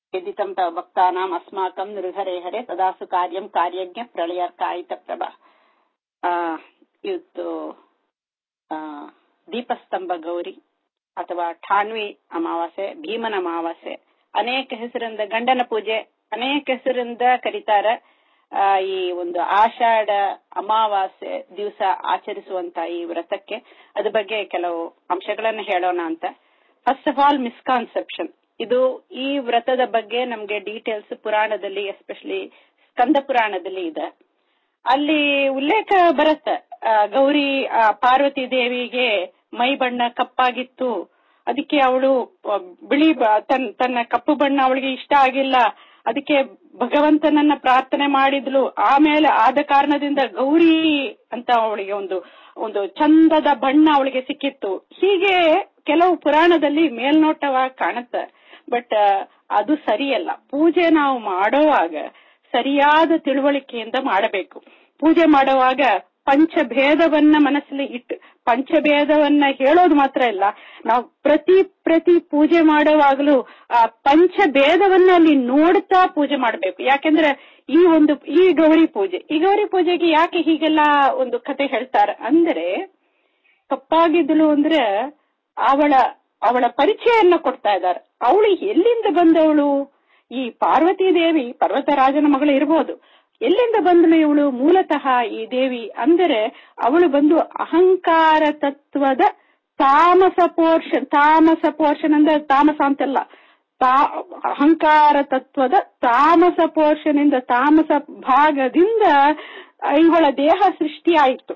यदितं तव भक्तानाम् अस्माकं नृहरे हरे तदासु कार्यं कार्यज्ञ ಪ್ರಳಯರ್ಕಾಯಿತ ಪ್ರಭ ಆ, ಇವತ್ತು ಆ, ದೀಪಸ್ತಂಭ ಗೌರಿ ಅಥವಾ ಠಾಣ್ವಿ ಅಮಾವಾಸ್ಯೆ ಭೀಮನ ಅಮಾವಾಸ್ಯೆ ಅನೇಕ ಹೆಸರಿಂದ ಗಂಡನ ಪೂಜೆ ಅನೇಕ ಹೆಸರಿಂದ ಕರೀತಾರ ಆ, ಈ ಒಂದು ಆಷಾಢ ಅಮಾವಾಸ್ಯೆ ದಿವಸ ಆಚರಿಸುವಂತ ಈ ವ್ರತಕ್ಕೆ ಅದ್ರ ಬಗ್ಗೆ ಕೆಲವು ಅಂಶಗಳನ್ನ ಹೇಳೋಣ ಅಂತ ಫಸ್ಟ್ ಆಫ್ ಆಲ್ ಮಿಸ್ಕಾನ್ಸೆಪ್ಷನ್ ಇದು ಈ ವ್ರತದ ಬಗ್ಗೆ ನಮ್ಗೆ ಡೀಟೇಲ್ಸ್ ಪುರಾಣದಲ್ಲಿ ಎಸ್ಪೆಷಲಿ ಸ್ಕಂದ ಪುರಾಣದಲ್ಲಿ ಇದೆ ಅಲ್ಲಿ ಉಲ್ಲೇಖ ಬರುತ್ತೆ ಆ, ಗೌರಿ ಆ, ಪಾರ್ವತಿ ದೇವಿಗೆ ಮೈ ಬಣ್ಣ ಕಪ್ಪಾಗಿತ್ತು ಅದಕ್ಕೆ ಅವಳು ಬಿಳಿ ಬ- ತನ್- ತನ್ನ ಕಪ್ಪು ಬಣ್ಣ ಅವಳಿಗೆ ಇಷ್ಟ ಆಗಿಲ್ಲ ಅದಕ್ಕೆ ಭಗವಂತನನ್ನ ಪ್ರಾರ್ಥನೆ ಮಾಡಿದ್ಲು ಆಮೇಲೆ ಆದ ಕಾರಣದಿಂದ ಗೌರಿ ಅಂತ ಅವಳಿಗೆ ಒಂದು ಒಂದು ಚಂದದ ಬಣ್ಣ ಅವಳಿಗೆ ಸಿಕ್ಕಿತ್ತು ಹೀಗೆ ಕೆಲವು ಪುರಾಣದಲ್ಲಿ ಮೇಲ್ನೋಟವಾಗಿ ಕಾಣುತ್ತೆ ಬಟ್ ಅದು ಸರಿಯಲ್ಲ ಪೂಜೆ ನಾವು ಮಾಡೋವಾಗ ಸರಿಯಾದ ತಿಳುವಳಿಕೆಯಿಂದ ಮಾಡಬೇಕು ಪೂಜೆ ಮಾಡುವಾಗ ಪಂಚಭೇದವನ್ನ ಮನಸ್ಸಲ್ಲಿ ಇಟ್ಟು ಪಂಚಭೇದವನ್ನ ಹೇಳೋದು ಮಾತ್ರ ಇಲ್ಲ ನಾವು ಪ್ರತಿ ಪ್ರತಿ ಪೂಜೆ ಮಾಡುವಾಗಲೂ ಆ ಪಂಚಭೇದವನ್ನ ಅಲ್ಲಿ ನೋಡ್ತಾ ಪೂಜೆ ಮಾಡಬೇಕು ಯಾಕೆಂದ್ರೆ ಈ ಒಂದು ಈ ಗೌರಿ ಪೂಜೆ ಈ ಗೌರಿ ಪೂಜೆಗೆ ಯಾಕೆ ಹೀಗೆಲ್ಲ ಒಂದು ಕತೆ ಹೇಳ್ತಾರೆ ಅಂದ್ರೆ ಕಪ್ಪಾಗಿದ್ದಳು ಅಂದ್ರೆ ಅವಳ ಅವಳ ಪರಿಚಯನ್ನ ಕೊಡ್ತಾ ಇದ್ದಾರೆ ಅವಳು ಎಲ್ಲಿಂದ ಬಂದವಳು ಈ ಪಾರ್ವತಿ ದೇವಿ ಪರ್ವತರಾಜನ ಮಗಳು ಇರಬಹುದು ಎಲ್ಲಿಂದ ಬಂದಳು ಇವಳು ಮೂಲತಃ ಈ ದೇವಿ ಅಂದರೆ ಅವಳು ಬಂದು ಅಹಂಕಾರ ತತ್ವದ ತಾಮಸ ಪೋರ್ಷನ್ ತಾಮಸ ಪೋರ್ಷನ್ ಅಂದ್ರೆ ತಾಮಸ ಅಂತಲ್ಲ ತಾ ಅಹಂಕಾರ ತತ್ವದ ತಾಮಸ ಪೋರ್ಷನ್ ಇಂದ ತಾಮಸ ಭಾಗದಿಂದ ಇವಳ ದೇಹ ಸೃಷ್ಟಿಯಾಯಿತು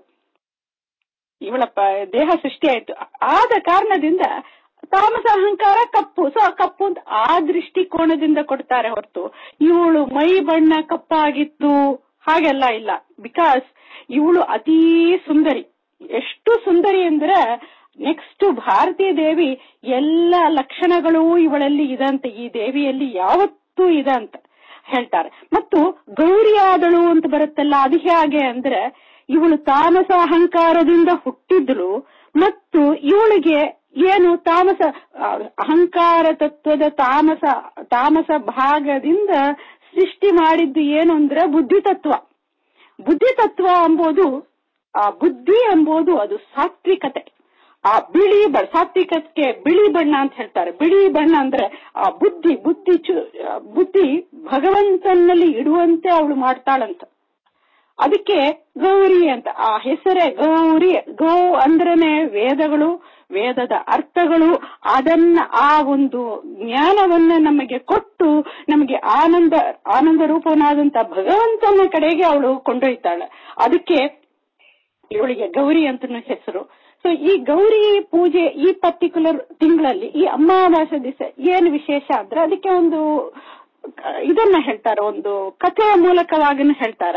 ಇವಳ ಪ- ದೇಹ ಸೃಷ್ಟಿಯಾಯಿತು ಆದ ಕಾರಣದಿಂದ ತಾಮಸ ಅಹಂಕಾರ ಕಪ್ಪು ಸೊ ಕಪ್ಪು ಅಂತ ಆ ದೃಷ್ಟಿಕೋನದಿಂದ ಕೊಡ್ತಾರೆ ಹೊರತು ಇವಳು ಮೈ ಬಣ್ಣ ಕಪ್ಪಾಗಿತ್ತು ಹಾಗೆಲ್ಲ ಇಲ್ಲ ಬಿಕಾಸ್ ಇವಳು ಅತೀ ಸುಂದರಿ ಎಷ್ಟು ಸುಂದರಿ ಅಂದ್ರೆ ನೆಕ್ಸ್ಟ್ ಭಾರತೀಯ ದೇವಿ ಎಲ್ಲ ಲಕ್ಷಣಗಳು ಇವಳಲ್ಲಿ ಇದಂತೆ ಈ ದೇವಿಯಲ್ಲಿ ಯಾವತ್ತೂ ಇದೆ ಅಂತ ಹೇಳ್ತಾರೆ ಮತ್ತು ಗೌರಿ ಆದಳು ಅಂತ ಬರುತ್ತಲ್ಲ ಅದು ಹೇಗೆ ಅಂದ್ರೆ ಇವಳು ತಾಮಸ ಅಹಂಕಾರದಿಂದ ಹುಟ್ಟಿದ್ಳು ಮತ್ತು ಇವಳಿಗೆ ಏನು ತಾಮಸ ಆ, ಅಹಂಕಾರ ತತ್ವದ ತಾಮಸ ತಾಮಸ ಭಾಗದಿಂದ ಸೃಷ್ಟಿ ಮಾಡಿದ್ದು ಏನು ಅಂದ್ರೆ ಬುದ್ಧಿ ತತ್ವ ಬುದ್ಧಿ ತತ್ವ ಎಂಬುದು ಆ ಬುದ್ಧಿ ಎಂಬುದು ಅದು ಸಾತ್ವಿಕತೆ ಆ ಬಿಳಿ ಬಣ್ಣ ಸಾತ್ವಿಕಕ್ಕೆ ಬಿಳಿ ಬಣ್ಣ ಅಂತ ಹೇಳ್ತಾರೆ ಬಿಳಿ ಬಣ್ಣ ಅಂದ್ರೆ ಆ ಬುದ್ಧಿ ಬುದ್ಧಿ ಚು- ಆ, ಬುದ್ಧಿ ಭಗವಂತನಲ್ಲಿ ಇಡುವಂತೆ ಅವಳು ಮಾಡ್ತಾಳಂತ ಅದಕ್ಕೆ ಗೌರಿ ಅಂತ ಆ ಹೆಸರೇ ಗೌರಿ ಗೌ ಅಂದ್ರನೆ ವೇದಗಳು ವೇದದ ಅರ್ಥಗಳು ಅದನ್ನ ಆ ಒಂದು ಜ್ಞಾನವನ್ನ ನಮಗೆ ಕೊಟ್ಟು ನಮಗೆ ಆನಂದ ಆನಂದ ರೂಪನಾದಂತ ಭಗವಂತನ ಕಡೆಗೆ ಅವಳು ಕೊಂಡೊಯ್ತಾಳೆ ಅದಕ್ಕೆ ಇವಳಿಗೆ ಗೌರಿ ಅಂತ ಹೆಸರು ಸೊ ಈ ಗೌರಿ ಪೂಜೆ ಈ ಪರ್ಟಿಕ್ಯುಲರ್ ತಿಂಗಳಲ್ಲಿ ಈ ಅಮಾವಾಸ್ಯ ದಿವಸ ಏನು ವಿಶೇಷ ಅಂದ್ರೆ ಅದಕ್ಕೆ ಒಂದು ಅಹ್, ಇದನ್ನ ಹೇಳ್ತಾರೆ ಒಂದು ಕಥೆಯ ಮೂಲಕವಾಗಿನೂ ಹೇಳ್ತಾರೆ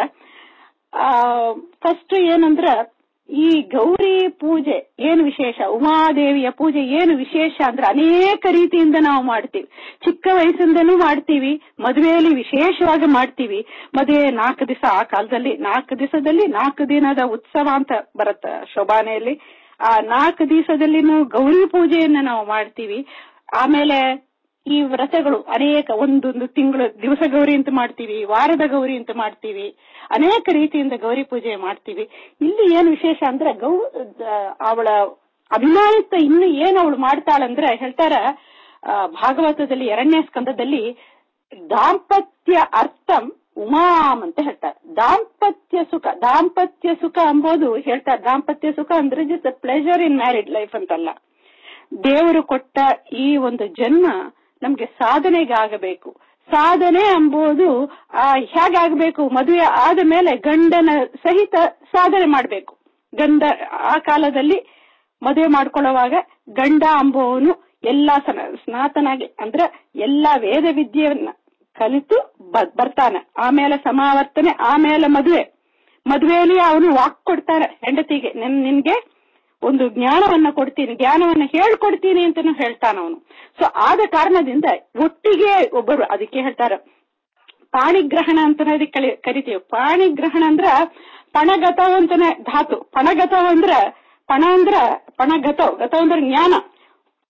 ಫಸ್ಟ್ ಏನಂದ್ರ ಈ ಗೌರಿ ಪೂಜೆ ಏನು ವಿಶೇಷ ಉಮಾದೇವಿಯ ಪೂಜೆ ಏನು ವಿಶೇಷ ಅಂದ್ರೆ ಅನೇಕ ರೀತಿಯಿಂದ ನಾವು ಮಾಡ್ತೀವಿ ಚಿಕ್ಕ ವಯಸ್ಸಿಂದನೂ ಮಾಡ್ತೀವಿ ಮದುವೆಯಲ್ಲಿ ವಿಶೇಷವಾಗಿ ಮಾಡ್ತೀವಿ ಮದುವೆ ನಾಲ್ಕು ದಿವಸ ಆ ಕಾಲದಲ್ಲಿ ನಾಲ್ಕು ದಿವಸದಲ್ಲಿ ನಾಲ್ಕು ದಿನದ ಉತ್ಸವ ಅಂತ ಬರುತ್ತೆ ಶೋಭಾನೆಯಲ್ಲಿ ಆ ನಾಲ್ಕು ದಿವಸದಲ್ಲಿನೂ ಗೌರಿ ಪೂಜೆಯನ್ನ ನಾವು ಮಾಡ್ತೀವಿ ಆಮೇಲೆ ಈ ವ್ರತಗಳು ಅನೇಕ ಒಂದೊಂದು ತಿಂಗಳು ದಿವಸ ಗೌರಿ ಅಂತ ಮಾಡ್ತೀವಿ ವಾರದ ಗೌರಿ ಅಂತ ಮಾಡ್ತೀವಿ ಅನೇಕ ರೀತಿಯಿಂದ ಗೌರಿ ಪೂಜೆ ಮಾಡ್ತೀವಿ ಇಲ್ಲಿ ಏನು ವಿಶೇಷ ಅಂದ್ರೆ ಗೌ ದ- ಅವಳ ಅಭಿಮಾನಿತ ಇನ್ನು ಏನು ಅವಳು ಮಾಡ್ತಾಳಂದ್ರೆ ಹೇಳ್ತಾರ ಆ, ಭಾಗವತದಲ್ಲಿ ಎರಡನೇ ಸ್ಕಂದದಲ್ಲಿ ದಾಂಪತ್ಯ ಅರ್ಥಂ ಉಮಾಮ್ ಅಂತ ಹೇಳ್ತಾರೆ ದಾಂಪತ್ಯ ಸುಖ ದಾಂಪತ್ಯ ಸುಖ ಎಂಬುದು ಹೇಳ್ತಾರೆ ದಾಂಪತ್ಯ ಸುಖ ಅಂದ್ರೆ just pleasure in married life ಅಂತಲ್ಲ ದೇವರು ಕೊಟ್ಟ ಈ ಒಂದು ಜನ್ಮ ನಮ್ಗೆ ಸಾಧನೆಗೆ ಆಗಬೇಕು ಸಾಧನೆ ಎಂಬುದು ಆ, ಹೇಗಾಗಬೇಕು ಮದುವೆ ಆದ ಮೇಲೆ ಗಂಡನ ಸಹಿತ ಸಾಧನೆ ಮಾಡಬೇಕು ಗಂಡ ಆ ಕಾಲದಲ್ಲಿ ಮದುವೆ ಮಾಡ್ಕೊಳ್ಳುವಾಗ ಗಂಡ ಅಂಬುವವನು ಎಲ್ಲಾ ಸನ- ಸ್ನಾತನಾಗಿ ಅಂದ್ರೆ ಎಲ್ಲಾ ವೇದ ವಿದ್ಯೆಯನ್ನ ಕಲಿತು ಬ- ಬರ್ತಾನೆ ಆಮೇಲೆ ಸಮಾವರ್ತನೆ ಆಮೇಲೆ ಮದುವೆ ಮದುವೆಯಲ್ಲಿ ಅವನು ವಾಕ್ ಕೊಡ್ತಾನೆ ಹೆಂಡತಿಗೆ ನಿನ್ ನಿನ್ಗೆ ಒಂದು ಜ್ಞಾನವನ್ನ ಕೊಡ್ತೀನಿ ಜ್ಞಾನವನ್ನ ಹೇಳ್ಕೊಡ್ತೀನಿ ಅಂತಾನು ಹೇಳ್ತಾನ ಅವನು ಸೊ ಆದ ಕಾರಣದಿಂದ ಒಟ್ಟಿಗೆ ಒಬ್ಬರು ಅದಕ್ಕೆ ಹೇಳ್ತಾರೆ ಪಾಣಿಗ್ರಹಣ ಅಂತಾನೆ ಅದಕ್ಕೆ ಕಲಿ- ಕರಿತೀವಿ ಪಾಣಿಗ್ರಹಣ ಅಂದ್ರ ಪಣಗತವ್ ಅಂತಾನೆ ಧಾತು ಪಣಗತವ್ ಅಂದ್ರ ಪಣ ಅಂದ್ರ ಪಣಗತವ್ ಗತವ್ ಅಂದ್ರೆ ಜ್ಞಾನ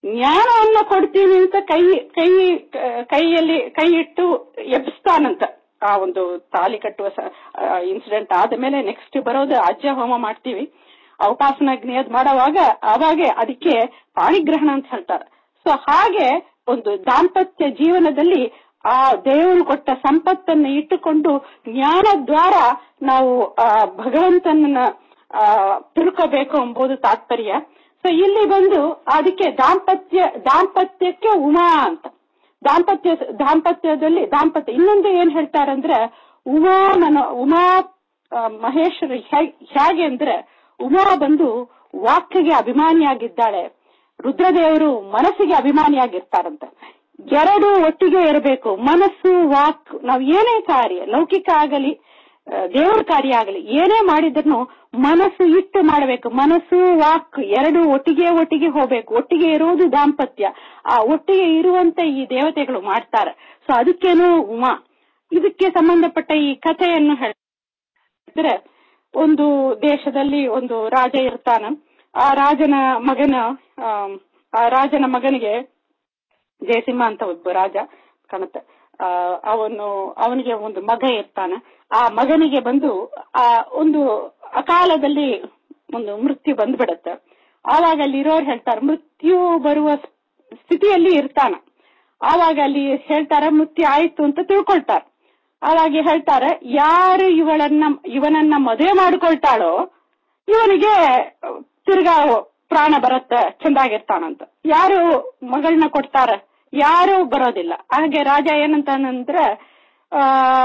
ಜ್ಞಾನವನ್ನ ಕೊಡ್ತೀನಿ ಅಂತ ಕೈ ಕೈ ಕೈಯಲ್ಲಿ ಕೈ ಇಟ್ಟು ಎಬ್ಬಿಸ್ತಾನಂತ ಆ ಒಂದು ತಾಲಿ ಕಟ್ಟುವ ಇನ್ಸಿಡೆಂಟ್ ಆದ ಮೇಲೆ ನೆಕ್ಸ್ಟ್ ಬರೋದು ಅಜ್ಜ ಹೋಮ ಮಾಡ್ತೀವಿ ಅವಕಾಶನಾಗ್ನಿ ಅದ್ ಮಾಡೋವಾಗ ಅವಾಗ ಅದಕ್ಕೆ ಪಾಣಿಗ್ರಹಣ ಅಂತ ಹೇಳ್ತಾರೆ ಸೊ ಹಾಗೆ ಒಂದು ದಾಂಪತ್ಯ ಜೀವನದಲ್ಲಿ ಆ ದೇವರು ಕೊಟ್ಟ ಸಂಪತ್ತನ್ನು ಇಟ್ಟುಕೊಂಡು ಜ್ಞಾನ ದ್ವಾರ ನಾವು ಆ ಭಗವಂತನನ್ನ ಆ ತಿಳ್ಕೋಬೇಕು ಎಂಬುದು ತಾತ್ಪರ್ಯ ಸೊ ಇಲ್ಲಿ ಬಂದು ಅದಕ್ಕೆ ದಾಂಪತ್ಯ ದಾಂಪತ್ಯಕ್ಕೆ ಉಮಾ ಅಂತ ದಾಂಪತ್ಯ ದಾಂಪತ್ಯದಲ್ಲಿ ದಾಂಪತ್ಯ ಇನ್ನೊಂದು ಏನ್ ಹೇಳ್ತಾರಂದ್ರೆ ಉಮಾ ಮನ ಉಮಾ ಆ, ಮಹೇಶ್ವರಿ ಹೇ- ಹೇಗೆ ಅಂದ್ರೆ ಉಮಾ ಬಂದು ವಾಕ್ಯಗೆ ಅಭಿಮಾನಿಯಾಗಿದ್ದಾಳೆ ರುದ್ರದೇವರು ಮನಸ್ಸಿಗೆ ಅಭಿಮಾನಿಯಾಗಿರ್ತಾರಂತೆ ಎರಡು ಒಟ್ಟಿಗೆ ಇರಬೇಕು ಮನಸ್ಸು ವಾಕ್ ನಾವು ಏನೇ ಕಾರ್ಯ ಲೌಕಿಕ ಆಗಲಿ ಆ, ದೇವರ ಕಾರ್ಯ ಆಗಲಿ ಏನೇ ಮಾಡಿದ್ರು ಮನಸ್ಸು ಇಟ್ಟು ಮಾಡಬೇಕು ಮನಸ್ಸು ವಾಕ್ ಎರಡು ಒಟ್ಟಿಗೆ ಒಟ್ಟಿಗೆ ಹೋಗ್ಬೇಕು ಒಟ್ಟಿಗೆ ಇರುವುದು ದಾಂಪತ್ಯ ಆ ಒಟ್ಟಿಗೆ ಇರುವಂತೆ ಈ ದೇವತೆಗಳು ಮಾಡ್ತಾರೆ ಸೊ ಅದಕ್ಕೇನು ಉಮಾ ಇದಕ್ಕೆ ಸಂಬಂಧಪಟ್ಟ ಈ ಕಥೆಯನ್ನು ಹೇಳಿದ್ರೆ ಒಂದು ದೇಶದಲ್ಲಿ ಒಂದು ರಾಜ ಇರ್ತಾನ ಆ ರಾಜನ ಮಗನ ಆಮ್, ಆ ರಾಜನ ಮಗನಿಗೆ ಜಯಸಿಂಹ ಅಂತ ಒಬ್ಬ ರಾಜ ಕಾಣುತ್ತೆ ಆ, ಅವನು ಅವನಿಗೆ ಒಂದು ಮಗ ಇರ್ತಾನ ಆ ಮಗನಿಗೆ ಬಂದು ಆ ಒಂದು ಅಕಾಲದಲ್ಲಿ ಒಂದು ಮೃತ್ಯು ಬಂದ್ಬಿಡತ್ತೆ ಆವಾಗ ಅಲ್ಲಿ ಇರೋರು ಹೇಳ್ತಾರೆ ಮೃತ್ಯು ಬರುವ ಸ್ಥಿತಿಯಲ್ಲಿ ಇರ್ತಾನ ಆವಾಗ ಅಲ್ಲಿ ಹೇಳ್ತಾರ ಮೃತ್ಯು ಆಯ್ತು ಅಂತ ತಿಳ್ಕೊಳ್ತಾರ ಆವಾಗ ಹೇಳ್ತಾರೆ ಯಾರು ಇವಳನ್ನ ಇವನನ್ನ ಮದುವೆ ಮಾಡ್ಕೊಳ್ತಾಳೋ ಇವನಿಗೆ ತಿರ್ಗಾ ಪ್ರಾಣ ಬರತ್ತೆ ಚಂದಾಗಿರ್ತಾನಂತ ಯಾರು ಮಗಳನ್ನ ಕೊಡ್ತಾರ ಯಾರು ಬರೋದಿಲ್ಲ ಹಾಗೆ ರಾಜ ಏನಂತಾನಂದ್ರೆ ಆ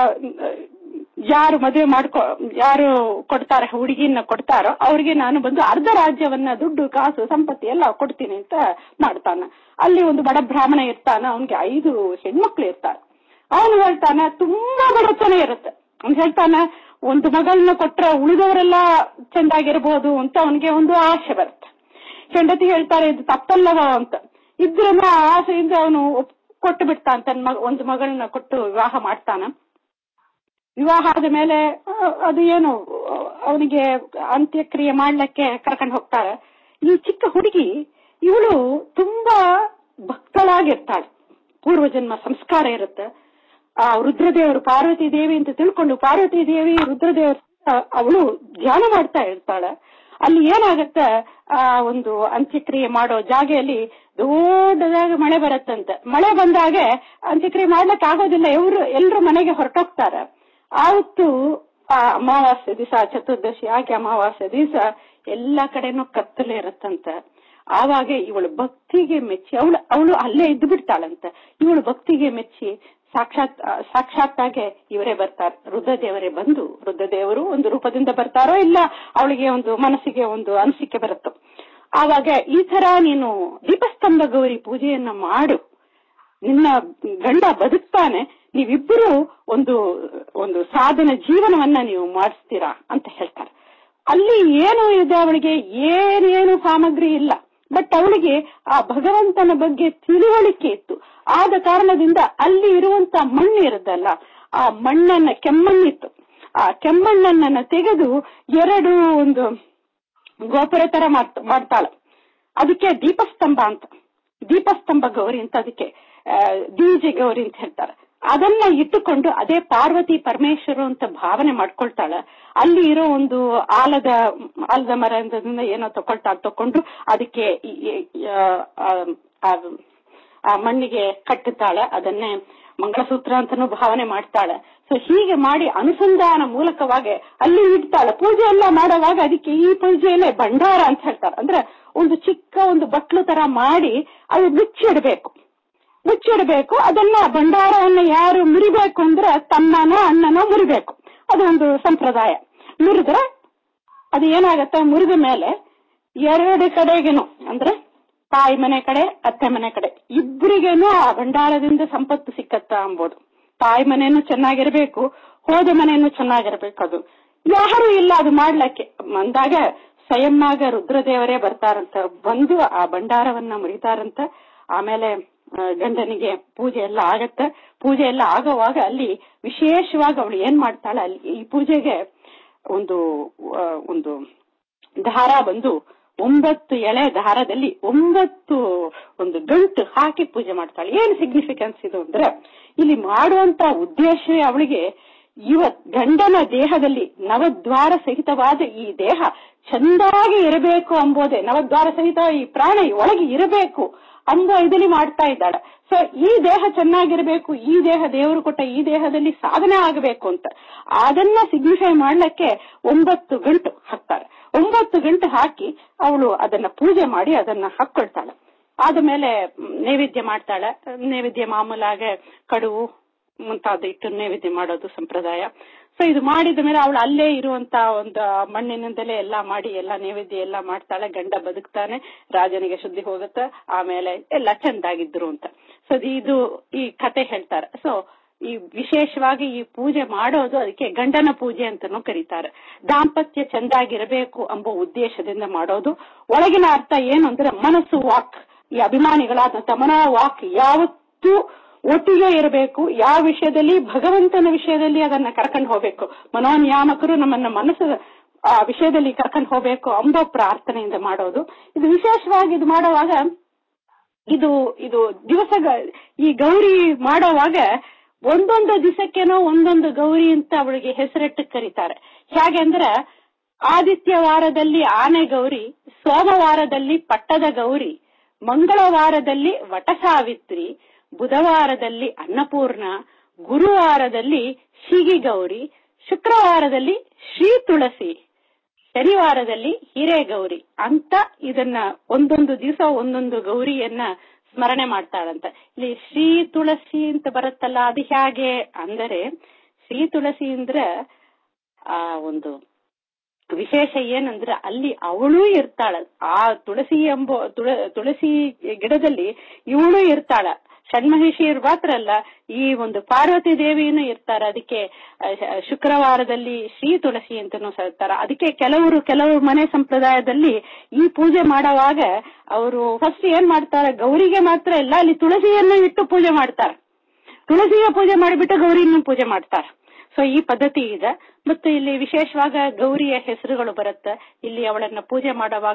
ಯಾರು ಮದುವೆ ಮಾಡ್ಕೊ ಯಾರು ಕೊಡ್ತಾರ ಹುಡುಗಿನ ಕೊಡ್ತಾರೋ ಅವ್ರಿಗೆ ನಾನು ಬಂದು ಅರ್ಧ ರಾಜ್ಯವನ್ನ ದುಡ್ಡು ಕಾಸು ಸಂಪತ್ತಿ ಎಲ್ಲ ಕೊಡ್ತೀನಿ ಅಂತ ಮಾಡ್ತಾನ ಅಲ್ಲಿ ಒಂದು ಬಡ ಬ್ರಾಹ್ಮಣ ಇರ್ತಾನ ಅವನ್ಗೆ ಐದು ಹೆಣ್ಮಕ್ಳು ಇರ್ತಾರೆ ಅವನು ಹೇಳ್ತಾನೆ ತುಂಬಾ ಬಡತನ ಇರುತ್ತೆ ಅವ್ನು ಹೇಳ್ತಾನೆ ಒಂದು ಮಗಳನ್ನ ಕೊಟ್ರೆ ಉಳಿದವರೆಲ್ಲ ಚೆಂದಾಗಿರ್ಬೋದು ಅಂತ ಅವನಿಗೆ ಒಂದು ಆಸೆ ಬರುತ್ತೆ ಹೆಂಡತಿ ಹೇಳ್ತಾರೆ ಇದು ತಪ್ಪಲ್ಲವ ಅಂತ ಇದ್ರನ್ನ ಆಸೆಯಿಂದ ಅವನು ಕೊಟ್ಟು ಬಿಡ್ತಾನ ತನ್ನ ಮಗ ಒಂದು ಮಗಳನ್ನ ಕೊಟ್ಟು ವಿವಾಹ ಮಾಡ್ತಾನ ವಿವಾಹ ಆದ ಮೇಲೆ ಆ, ಅದು ಏನು ಅವನಿಗೆ ಅಂತ್ಯಕ್ರಿಯೆ ಮಾಡ್ಲಿಕ್ಕೆ ಕರ್ಕೊಂಡು ಹೋಗ್ತಾರೆ ಈ ಚಿಕ್ಕ ಹುಡುಗಿ ಇವಳು ತುಂಬಾ ಭಕ್ತಳಾಗಿರ್ತಾಳೆ ಪೂರ್ವಜನ್ಮ ಸಂಸ್ಕಾರ ಇರುತ್ತೆ ಆ ರುದ್ರದೇವರು ಪಾರ್ವತಿ ದೇವಿ ಅಂತ ತಿಳ್ಕೊಂಡು ಪಾರ್ವತಿ ದೇವಿ ರುದ್ರದೇವರ ಅವಳು ಧ್ಯಾನ ಮಾಡ್ತಾ ಇರ್ತಾಳೆ ಅಲ್ಲಿ ಏನಾಗತ್ತೆ ಆ ಒಂದು ಅಂತ್ಯಕ್ರಿಯೆ ಮಾಡೋ ಜಾಗೆಯಲ್ಲಿ ದೊಡ್ಡದಾಗಿ ಮಳೆ ಬರತ್ತಂತೆ ಮಳೆ ಬಂದಾಗ ಅಂತ್ಯಕ್ರಿಯೆ ಮಾಡ್ಲಿಕ್ಕೆ ಆಗೋದಿಲ್ಲ ಎಲ್ರು ಎಲ್ರು ಮನೆಗೆ ಹೊರಟೋಗ್ತಾರೆ ಆವತ್ತು ಆ ಅಮಾವಾಸ್ಯೆ ದಿವಸ ಚತುರ್ದಶಿ ಆಗಿ ಅಮಾವಾಸ್ಯೆ ದಿವಸ ಎಲ್ಲಾ ಕಡೆನೂ ಕತ್ತಲೆ ಇರತ್ತಂತೆ ಆವಾಗ ಇವಳು ಭಕ್ತಿಗೆ ಮೆಚ್ಚಿ ಅವಳು ಅವಳು ಅಲ್ಲೇ ಇದ್ದು ಬಿಡ್ತಾಳಂತೆ ಇವಳು ಭಕ್ತಿಗೆ ಮೆಚ್ಚಿ ಸಾಕ್ಷಾತ್ ಆ, ಸಾಕ್ಷಾತ್ತಾಗೆ ಇವರೇ ಬರ್ತಾರೆ ರುದ್ರದೇವರೇ ಬಂದು ರುದ್ರದೇವರು ಒಂದು ರೂಪದಿಂದ ಬರ್ತಾರೋ ಇಲ್ಲ ಅವಳಿಗೆ ಒಂದು ಮನಸ್ಸಿಗೆ ಒಂದು ಅನಿಸಿಕೆ ಬರುತ್ತೋ ಆವಾಗ ಈ ತರ ನೀನು ದೀಪಸ್ತಂಭ ಗೌರಿ ಪೂಜೆಯನ್ನ ಮಾಡು ನಿನ್ನ ಗಂಡ ಬದುಕ್ತಾನೆ ನೀವಿಬ್ಬರು ಒಂದು ಒಂದು ಸಾಧನ ಜೀವನವನ್ನ ನೀವು ಮಾಡಿಸ್ತೀರಾ ಅಂತ ಹೇಳ್ತಾರೆ ಅಲ್ಲಿ ಏನು ಇದೆ ಅವಳಿಗೆ ಏನೇನು ಸಾಮಗ್ರಿ ಇಲ್ಲ ಬಟ್ ಅವಳಿಗೆ ಆ ಭಗವಂತನ ಬಗ್ಗೆ ತಿಳುವಳಿಕೆ ಇತ್ತು ಆದ ಕಾರಣದಿಂದ ಅಲ್ಲಿ ಇರುವಂತ ಮಣ್ಣು ಇರುತ್ತಲ್ಲ ಆ ಮಣ್ಣನ್ನ ಕೆಮ್ಮಣ್ಣಿತ್ತು ಆ ಕೆಮ್ಮಣ್ಣನ್ನ ತೆಗೆದು ಎರಡು ಒಂದು ಗೋಪುರ ತರ ಮಾಡ್ತ- ಮಾಡ್ತಾಳೆ ಅದಕ್ಕೆ ದೀಪಸ್ತಂಭ ಅಂತ ದೀಪಸ್ತಂಭ ಗೌರಿ ಅಂತ ಅದಕ್ಕೆ ಆ, ದೀಜೆ ಗೌರಿ ಅಂತ ಹೇಳ್ತಾರೆ ಅದನ್ನ ಇಟ್ಟುಕೊಂಡು ಅದೇ ಪಾರ್ವತಿ ಪರಮೇಶ್ವರ ಅಂತ ಭಾವನೆ ಮಾಡ್ಕೊಳ್ತಾಳೆ ಅಲ್ಲಿ ಇರೋ ಒಂದು ಆಲದ ಆಲದ ಮರದಿಂದ ಏನೋ ತಕೊಳ್ತಾ ತಕೊಂಡು ಅದಕ್ಕೆ ಈ- ಈ- ಆ, ಆ, ಆ ಮಣ್ಣಿಗೆ ಕಟ್ಟುತ್ತಾಳೆ ಅದನ್ನೇ ಮಂಗಳಸೂತ್ರ ಅಂತಾನೂ ಭಾವನೆ ಮಾಡ್ತಾಳೆ ಸೊ ಹೀಗೆ ಮಾಡಿ ಅನುಸಂಧಾನ ಮೂಲಕವಾಗಿ ಅಲ್ಲಿ ಇಡ್ತಾಳೆ ಪೂಜೆ ಎಲ್ಲ ಮಾಡುವಾಗ ಅದಕ್ಕೆ ಈ ಪೂಜೆಯಲ್ಲೇ ಭಂಡಾರ ಅಂತ ಹೇಳ್ತಾರೆ ಅಂದ್ರೆ ಒಂದು ಚಿಕ್ಕ ಒಂದು ಬಟ್ಲು ತರ ಮಾಡಿ ಅದು ಮುಚ್ಚಿಡ್ಬೇಕು ಮುಚ್ಚಿಡಬೇಕು ಅದನ್ನ ಭಂಡಾರವನ್ನ ಯಾರು ಮುರಿಬೇಕು ಅಂದ್ರೆ ತಮ್ಮನೋ ಅಣ್ಣನೋ ಮುರಿಬೇಕು ಅದೊಂದು ಸಂಪ್ರದಾಯ ಮುರಿದ್ರೆ ಅದು ಏನಾಗತ್ತೆ ಮುರಿದ ಮೇಲೆ ಎರಡು ಕಡೆಗೇನು ಅಂದ್ರೆ ತಾಯಿ ಮನೆ ಕಡೆ ಅತ್ತೆ ಮನೆ ಕಡೆ ಇಬ್ಬರಿಗೇನು ಆ ಭಂಡಾರದಿಂದ ಸಂಪತ್ತು ಸಿಕ್ಕತ್ತ ಅಂಬೋದು ತಾಯಿ ಮನೆಯನ್ನು ಚೆನ್ನಾಗಿರ್ಬೇಕು ಹೋದ ಮನೆಯನ್ನು ಚೆನ್ನಾಗಿರ್ಬೇಕು ಅದು ಯಾರು ಇಲ್ಲ ಅದು ಮಾಡ್ಲಕ್ಕೆ ಅಂದಾಗ ಸ್ವಯಂನಾಗ ರುದ್ರದೇವರೇ ಬರ್ತಾರಂತ ಬಂದು ಆ ಭಂಡಾರವನ್ನ ಮುರಿತಾರಂತ ಆಮೇಲೆ ಆ, ಗಂಡನಿಗೆ ಪೂಜೆ ಎಲ್ಲ ಆಗತ್ತೆ ಪೂಜೆ ಎಲ್ಲ ಆಗೋವಾಗ ಅಲ್ಲಿ ವಿಶೇಷವಾಗಿ ಅವಳು ಏನ್ ಮಾಡ್ತಾಳೆ ಅಲ್ಲಿ ಈ ಪೂಜೆಗೆ ಒಂದು ಆ, ಒಂದು ದಾರ ಬಂದು ಒಂಬತ್ತು ಎಳೆ ದಾರದಲ್ಲಿ ಒಂಬತ್ತು ಒಂದು ಗಂಟು ಹಾಕಿ ಪೂಜೆ ಮಾಡ್ತಾಳೆ ಏನು ಸಿಗ್ನಿಫಿಕೆನ್ಸ್ ಇದು ಅಂದ್ರೆ ಇಲ್ಲಿ ಮಾಡುವಂತ ಉದ್ದೇಶ ಅವಳಿಗೆ ಇವತ್ ಗಂಡನ ದೇಹದಲ್ಲಿ ನವದ್ವಾರ ಸಹಿತವಾದ ಈ ದೇಹ ಚಂದಾಗಿ ಇರಬೇಕು ಎಂಬುದೇ ನವದ್ವಾರ ಸಹಿತ ಈ ಪ್ರಾಣ ಒಳಗೆ ಇರಬೇಕು ಅಂಬ ಇದರಲ್ಲಿ ಮಾಡ್ತಾ ಇದ್ದಾಳೆ ಸೊ ಈ ದೇಹ ಚೆನ್ನಾಗಿರ್ಬೇಕು ಈ ದೇಹ ದೇವರು ಕೊಟ್ಟ ಈ ದೇಹದಲ್ಲಿ ಸಾಧನೆ ಆಗಬೇಕು ಅಂತ ಅದನ್ನ ಸಿಗ್ನಿಫೈ ಮಾಡ್ಲಿಕ್ಕೆ ಒಂಬತ್ತು ಗಂಟು ಹಾಕ್ತಾರೆ ಒಂಬತ್ತು ಗಂಟು ಹಾಕಿ ಅವಳು ಅದನ್ನ ಪೂಜೆ ಮಾಡಿ ಅದನ್ನ ಹಾಕೊಳ್ತಾಳೆ ಆದ್ಮೇಲೆ ನೈವೇದ್ಯ ಮಾಡ್ತಾಳೆ ನೈವೇದ್ಯ ಮಾಮೂಲಾಗೆ ಕಡುವು ಮುಂತಾದ ಇಟ್ಟು ನೈವೇದ್ಯ ಮಾಡೋದು ಸಂಪ್ರದಾಯ ಸೊ ಇದು ಮಾಡಿದ ಮೇಲೆ ಅವಳು ಅಲ್ಲೇ ಇರುವಂತ ಒಂದು ಮಣ್ಣಿನಿಂದಲೇ ಎಲ್ಲಾ ಮಾಡಿ ಎಲ್ಲಾ ನೈವೇದ್ಯ ಎಲ್ಲಾ ಮಾಡ್ತಾಳೆ ಗಂಡ ಬದುಕ್ತಾನೆ ರಾಜನಿಗೆ ಶುದ್ಧಿ ಹೋಗುತ್ತೆ ಆಮೇಲೆ ಎಲ್ಲ ಚಂದಾಗಿದ್ರು ಅಂತ ಸೊ ಇದು ಈ ಕತೆ ಹೇಳ್ತಾರೆ ಸೊ ಈ ವಿಶೇಷವಾಗಿ ಈ ಪೂಜೆ ಮಾಡೋದು ಅದಕ್ಕೆ ಗಂಡನ ಪೂಜೆ ಅಂತಾನೂ ಕರೀತಾರೆ ದಾಂಪತ್ಯ ಚೆಂದಾಗಿರಬೇಕು ಎಂಬ ಉದ್ದೇಶದಿಂದ ಮಾಡೋದು ಒಳಗಿನ ಅರ್ಥ ಏನು ಅಂದ್ರೆ ಮನಸ್ಸು ವಾಕ್ ಈ ಅಭಿಮಾನಿಗಳಾದಂತ ಮನ ವಾಕ್ ಯಾವತ್ತೂ ಒಟ್ಟಿಗೆ ಇರಬೇಕು ಯಾವ ವಿಷಯದಲ್ಲಿ ಭಗವಂತನ ವಿಷಯದಲ್ಲಿ ಅದನ್ನ ಕರ್ಕೊಂಡು ಹೋಗ್ಬೇಕು ಮನೋನ್ಯಾಮಕರು ನಮ್ಮನ್ನ ಮನಸ್ಸು ಆ ವಿಷಯದಲ್ಲಿ ಕರ್ಕೊಂಡು ಹೋಗ್ಬೇಕು ಅಂಬ ಪ್ರಾರ್ಥನೆಯಿಂದ ಮಾಡೋದು ಇದು ವಿಶೇಷವಾಗಿ ಇದು ಮಾಡುವಾಗ ಇದು ಇದು ದಿವಸ ಈ ಗೌರಿ ಮಾಡೋವಾಗ ಒಂದೊಂದು ದಿವಸಕ್ಕೇನೋ ಒಂದೊಂದು ಗೌರಿ ಅಂತ ಅವಳಿಗೆ ಹೆಸರಿಟ್ಟು ಕರೀತಾರೆ ಹೇಗೆ ಅಂದ್ರೆ ಆದಿತ್ಯವಾರದಲ್ಲಿ ಆನೆ ಗೌರಿ ಸೋಮವಾರದಲ್ಲಿ ಪಟ್ಟದ ಗೌರಿ ಮಂಗಳವಾರದಲ್ಲಿ ವಟ ಸಾವಿತ್ರಿ ಬುಧವಾರದಲ್ಲಿ ಅನ್ನಪೂರ್ಣ ಗುರುವಾರದಲ್ಲಿ ಶಿಗಿ ಗೌರಿ ಶುಕ್ರವಾರದಲ್ಲಿ ಶ್ರೀ ತುಳಸಿ ಶನಿವಾರದಲ್ಲಿ ಹಿರೇಗೌರಿ ಅಂತ ಇದನ್ನ ಒಂದೊಂದು ದಿವಸ ಒಂದೊಂದು ಗೌರಿಯನ್ನ ಸ್ಮರಣೆ ಮಾಡ್ತಾಳಂತ ಇಲ್ಲಿ ಶ್ರೀ ತುಳಸಿ ಅಂತ ಬರುತ್ತಲ್ಲ ಅದು ಹೇಗೆ ಅಂದರೆ ಶ್ರೀ ತುಳಸಿ ಅಂದ್ರೆ ಆ ಒಂದು ವಿಶೇಷ ಏನಂದ್ರೆ ಅಲ್ಲಿ ಅವಳು ಇರ್ತಾಳ ಆ ತುಳಸಿ ಎಂಬ ತುಳಸಿ ಗಿಡದಲ್ಲಿ ಇವಳು ಇರ್ತಾಳ ಷಣ್ಮಹಿಷಿಯರು ಮಾತ್ರ ಅಲ್ಲ ಈ ಒಂದು ಪಾರ್ವತಿ ದೇವಿಯನ್ನು ಇರ್ತಾರೆ ಅದಕ್ಕೆ ಶುಕ್ರವಾರದಲ್ಲಿ ಶ್ರೀ ತುಳಸಿ ಅಂತನೂ ಹೇಳ್ತಾರ ಅದಕ್ಕೆ ಕೆಲವರು ಕೆಲವು ಮನೆ ಸಂಪ್ರದಾಯದಲ್ಲಿ ಈ ಪೂಜೆ ಮಾಡುವಾಗ ಅವರು ಫಸ್ಟ್ ಏನ್ ಮಾಡ್ತಾರೆ ಗೌರಿಗೆ ಮಾತ್ರ ಇಲ್ಲ ಅಲ್ಲಿ ತುಳಸಿಯನ್ನು ಇಟ್ಟು ಪೂಜೆ ಮಾಡ್ತಾರೆ ತುಳಸಿಯ ಪೂಜೆ ಮಾಡಿಬಿಟ್ಟು ಗೌರಿಯನ್ನು ಪೂಜೆ ಮಾಡ್ತಾರೆ ಸೊ ಈ ಪದ್ಧತಿ ಇದೆ ಮತ್ತು ಇಲ್ಲಿ ವಿಶೇಷವಾಗ ಗೌರಿಯ ಹೆಸರುಗಳು ಬರುತ್ತೆ ಇಲ್ಲಿ ಅವಳನ್ನ ಪೂಜೆ ಮಾಡುವಾಗ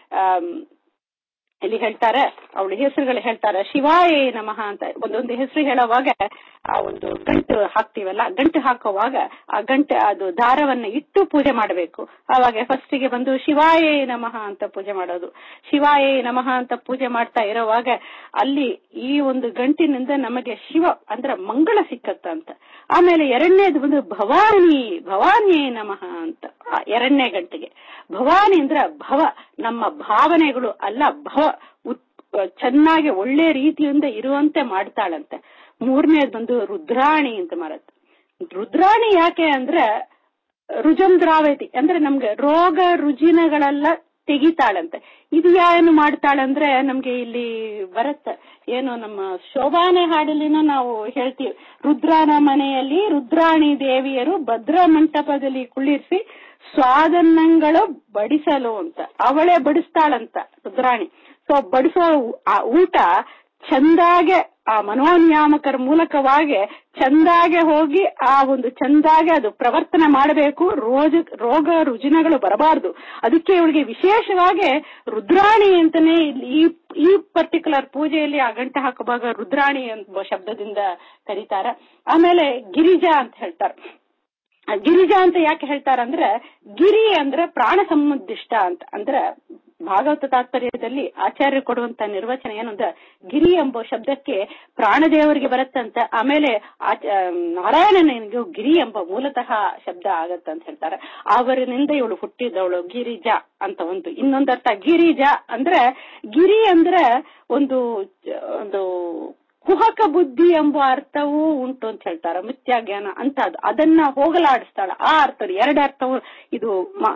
ಇಲ್ಲಿ ಹೇಳ್ತಾರೆ ಅವಳ ಹೆಸರುಗಳು ಹೇಳ್ತಾರೆ ಶಿವಾಯೇ ನಮಃ ಅಂತ ಒಂದೊಂದು ಹೆಸರು ಹೇಳುವಾಗ ಆ ಒಂದು ಗಂಟು ಹಾಕ್ತಿವಲ್ಲ ಗಂಟು ಹಾಕುವಾಗ ಆ ಗಂಟೆ ಅದು ದಾರವನ್ನ ಇಟ್ಟು ಪೂಜೆ ಮಾಡಬೇಕು ಆವಾಗ ಫಸ್ಟಿಗೆ ಬಂದು ಶಿವಾಯೇ ನಮಃ ಅಂತ ಪೂಜೆ ಮಾಡೋದು ಶಿವಾಯೇ ನಮಃ ಅಂತ ಪೂಜೆ ಮಾಡ್ತಾ ಇರೋವಾಗ ಅಲ್ಲಿ ಈ ಒಂದು ಗಂಟಿನಿಂದ ನಮಗೆ ಶಿವ ಅಂದ್ರೆ ಮಂಗಳ ಸಿಕ್ಕತ್ತಂತ ಆಮೇಲೆ ಎರಡನೇದು ಬಂದು ಭವಾನಿ ಭವಾನಿಯೇ ನಮಃ ಅಂತ ಎರಡನೇ ಗಂಟೆಗೆ ಭವಾನಿ ಅಂದ್ರೆ ಭವ ನಮ್ಮ ಭಾವನೆಗಳು ಅಲ್ಲ ಭವ ಚೆನ್ನಾಗಿ ಒಳ್ಳೆ ರೀತಿಯಿಂದ ಇರುವಂತೆ ಮಾಡ್ತಾಳಂತೆ ಮೂರನೇದು ಬಂದು ರುದ್ರಾಣಿ ಅಂತ ಮಾಡತ್ತೆ ರುದ್ರಾಣಿ ಯಾಕೆ ಅಂದ್ರೆ ರುಜಂ ದ್ರಾವತಿ ಅಂದ್ರೆ ನಮ್ಗೆ ರೋಗ ರುಜಿನಗಳೆಲ್ಲ ತೆಗಿತಾಳಂತೆ ಇದು ಏನು ಮಾಡ್ತಾಳಂದ್ರೆ ನಮ್ಗೆ ಇಲ್ಲಿ ಬರುತ್ತೆ ಏನು ನಮ್ಮ ಶೋಭಾನೆ ಹಾಡಲಿನ ನಾವು ಹೇಳ್ತೀವಿ ರುದ್ರನ ಮನೆಯಲ್ಲಿ ರುದ್ರಾಣಿ ದೇವಿಯರು ಭದ್ರ ಮಂಟಪದಲ್ಲಿ ಕುಳ್ಳಿರಿಸಿ ಸ್ವಾದನ್ನಗಳು ಬಡಿಸಲು ಅಂತ ಅವಳೇ ಬಡಿಸ್ತಾಳಂತ ರುದ್ರಾಣಿ ಸೊ ಬಡಿಸೋ ಆ ಊಟ ಚಂದಾಗೆ ಆ ಮನೋನ್ಯಾಮಕರ ಮೂಲಕವಾಗಿ ಚಂದಾಗೆ ಹೋಗಿ ಆ ಒಂದು ಚಂದಾಗೆ ಅದು ಪ್ರವರ್ತನೆ ಮಾಡಬೇಕು ರೋಜ ರೋಗ ರುಜಿನಗಳು ಬರಬಾರದು ಅದಕ್ಕೆ ಇವಳಿಗೆ ವಿಶೇಷವಾಗಿ ರುದ್ರಾಣಿ ಅಂತಾನೆ ಈ ಈ ಪರ್ಟಿಕ್ಯುಲರ್ ಪೂಜೆಯಲ್ಲಿ ಆ ಗಂಟೆ ಹಾಕುವಾಗ ರುದ್ರಾಣಿ ಎಂಬ ಶಬ್ದದಿಂದ ಕರೀತಾರ ಆಮೇಲೆ ಗಿರಿಜಾ ಅಂತ ಹೇಳ್ತಾರೆ ಗಿರಿಜಾ ಅಂತ ಯಾಕೆ ಹೇಳ್ತಾರಂದ್ರೆ ಗಿರಿ ಅಂದ್ರೆ ಪ್ರಾಣ ಸಂಬಂಧಿಷ್ಟ ಅಂತ ಅಂದ್ರೆ ಭಾಗವತ ತಾತ್ಪರ್ಯದಲ್ಲಿ ಆಚಾರ್ಯ ಕೊಡುವಂತ ನಿರ್ವಚನ ಏನು ಅಂದ್ರೆ ಗಿರಿ ಎಂಬ ಶಬ್ದಕ್ಕೆ ಪ್ರಾಣದೇವರಿಗೆ ಬರುತ್ತಂತ ಆಮೇಲೆ ನಾರಾಯಣನಿಗೂ ಗಿರಿ ಎಂಬ ಮೂಲತಃ ಶಬ್ದ ಆಗತ್ತ ಅಂತ ಹೇಳ್ತಾರೆ ಅವರಿನಿಂದ ಇವಳು ಹುಟ್ಟಿದವಳು ಗಿರಿಜಾ ಅಂತ ಒಂದು ಇನ್ನೊಂದರ್ಥ ಗಿರಿಜಾ ಅಂದ್ರೆ ಗಿರಿ ಅಂದ್ರೆ ಒಂದು ಒಂದು ಕುಹಕ ಬುದ್ಧಿ ಎಂಬ ಅರ್ಥವೂ ಉಂಟು ಅಂತ ಹೇಳ್ತಾರೆ ಮಿಥ್ಯಾ ಜ್ಞಾನ ಅಂತ ಅದನ್ನ ಹೋಗಲಾಡಿಸ್ತಾಳ ಆ ಅರ್ಥ ಎರಡು ಅರ್ಥವು ಇದು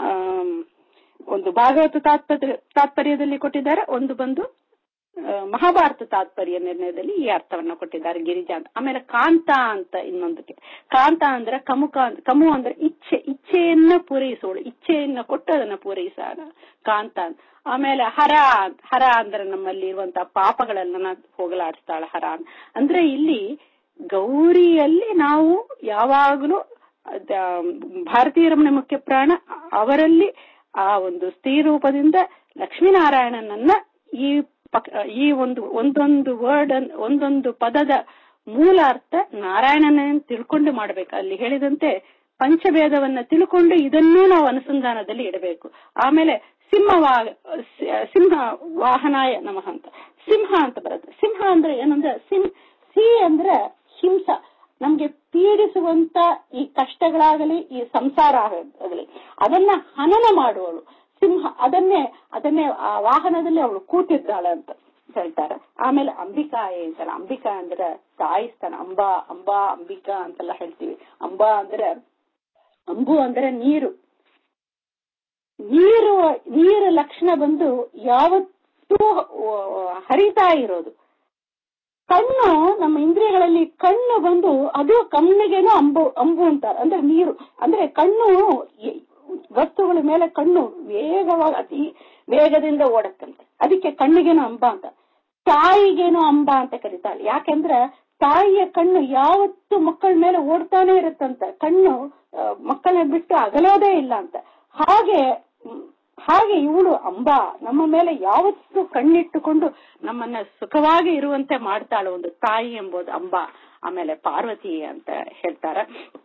ಒಂದು ಭಾಗವತ ತಾತ್ಪರ್ಯ ತಾತ್ಪರ್ಯದಲ್ಲಿ ಕೊಟ್ಟಿದ್ದಾರೆ ಒಂದು ಬಂದು ಮಹಾಭಾರತ ತಾತ್ಪರ್ಯ ನಿರ್ಣಯದಲ್ಲಿ ಈ ಅರ್ಥವನ್ನ ಕೊಟ್ಟಿದ್ದಾರೆ ಗಿರಿಜಾ ಅಂತ ಆಮೇಲೆ ಕಾಂತ ಅಂತ ಇನ್ನೊಂದಕ್ಕೆ ಕಾಂತ ಅಂದ್ರೆ ಕಮುಕ ಕಮು ಅಂದ್ರೆ ಇಚ್ಛೆ ಇಚ್ಛೆಯನ್ನ ಪೂರೈಸೋಳು ಇಚ್ಛೆಯನ್ನ ಕೊಟ್ಟು ಅದನ್ನ ಪೂರೈಸಾಳ ಕಾಂತ ಆಮೇಲೆ ಹರ ಹರ ಅಂದ್ರೆ ನಮ್ಮಲ್ಲಿ ಇರುವಂತಹ ಪಾಪಗಳೆಲ್ಲ ಹೋಗಲಾಡಿಸ್ತಾಳ ಹರ ಅಂದ್ರೆ ಇಲ್ಲಿ ಗೌರಿಯಲ್ಲಿ ನಾವು ಯಾವಾಗಲೂ ಭಾರತೀಯ ರಮಣ ಮುಖ್ಯ ಪ್ರಾಣ ಅವರಲ್ಲಿ ಆ ಒಂದು ಸ್ತ್ರೀ ರೂಪದಿಂದ ಲಕ್ಷ್ಮೀನಾರಾಯಣನನ್ನ ಈ ಪಕ್- ಈ ಒಂದು ಒಂದೊಂದು ವರ್ಡ್ ಒಂದೊಂದು ಪದದ ಮೂಲ ಅರ್ಥ ನಾರಾಯಣನ ತಿಳ್ಕೊಂಡು ಮಾಡ್ಬೇಕು ಅಲ್ಲಿ ಹೇಳಿದಂತೆ ಪಂಚಭೇದವನ್ನ ತಿಳ್ಕೊಂಡು ಇದನ್ನೂ ನಾವು ಅನುಸಂಧಾನದಲ್ಲಿ ಇಡಬೇಕು ಆಮೇಲೆ ಸಿಂಹವಾ ಸಿಂಹ ವಾಹನಾಯ ನಮಃ ಅಂತ ಸಿಂಹ ಅಂತ ಬರುತ್ತೆ ಸಿಂಹ ಅಂದ್ರೆ ಏನಂದ್ರೆ ಸಿಂ ಸಿ ಅಂದ್ರೆ ಹಿಂಸ ನಮ್ಗೆ ಪೀಡಿಸುವಂತ ಈ ಕಷ್ಟಗಳಾಗಲಿ ಈ ಸಂಸಾರ ಆಗಲಿ ಅದನ್ನ ಹನನ ಮಾಡುವಳು ಸಿಂಹ ಅದನ್ನೇ ಅದನ್ನೇ ಆ ವಾಹನದಲ್ಲಿ ಅವಳು ಕೂತಿದ್ದಾಳೆ ಅಂತ ಹೇಳ್ತಾರೆ ಆಮೇಲೆ ಅಂಬಿಕಾಯೇ ಅಂತಾರೆ ಅಂಬಿಕಾ ಅಂದ್ರೆ ತಾಯಿ ಸ್ಥಾನ ಅಂಬಾ ಅಂಬಾ ಅಂಬಿಕಾ ಅಂತೆಲ್ಲ ಹೇಳ್ತೀವಿ ಅಂಬಾ ಅಂದ್ರೆ ಅಂಬು ಅಂದ್ರೆ ನೀರು ನೀರು ನೀರ ಲಕ್ಷಣ ಬಂದು ಯಾವತ್ತೂ ಹರಿತಾ ಇರೋದು ಕಣ್ಣು ನಮ್ಮ ಇಂದ್ರಿಯಗಳಲ್ಲಿ ಕಣ್ಣು ಬಂದು ಅದು ಕಣ್ಣಿಗೇನು ಅಂಬು ಅಂಬು ಅಂತಾರೆ ಅಂದ್ರೆ ನೀರು ಅಂದ್ರೆ ಕಣ್ಣು ಎ- ವಸ್ತುಗಳ ಮೇಲೆ ಕಣ್ಣು ವೇಗವಾಗಿ ಅತಿ ವೇಗದಿಂದ ಓಡತ್ತಂತೆ ಅದಕ್ಕೆ ಕಣ್ಣಿಗೇನು ಅಂಬ ಅಂತ ತಾಯಿಗೇನು ಅಂಬ ಅಂತ ಕರೀತಾಳೆ ಯಾಕೆಂದ್ರೆ ತಾಯಿಯ ಕಣ್ಣು ಯಾವತ್ತು ಮಕ್ಕಳ ಮೇಲೆ ಓಡ್ತಾನೆ ಇರುತ್ತಂತ ಕಣ್ಣು ಆ, ಮಕ್ಕಳನ್ನ ಬಿಟ್ಟು ಅಗಲೋದೇ ಇಲ್ಲ ಅಂತ ಹಾಗೆ ಮ್, ಹಾಗೆ ಇವಳು ಅಂಬಾ ನಮ್ಮ ಮೇಲೆ ಯಾವತ್ತೂ ಕಣ್ಣಿಟ್ಟುಕೊಂಡು ನಮ್ಮನ್ನ ಸುಖವಾಗಿ ಇರುವಂತೆ ಮಾಡ್ತಾಳೆ ಒಂದು ತಾಯಿ ಎಂಬುದು ಅಂಬಾ ಆಮೇಲೆ ಪಾರ್ವತಿ ಅಂತ ಹೇಳ್ತಾರ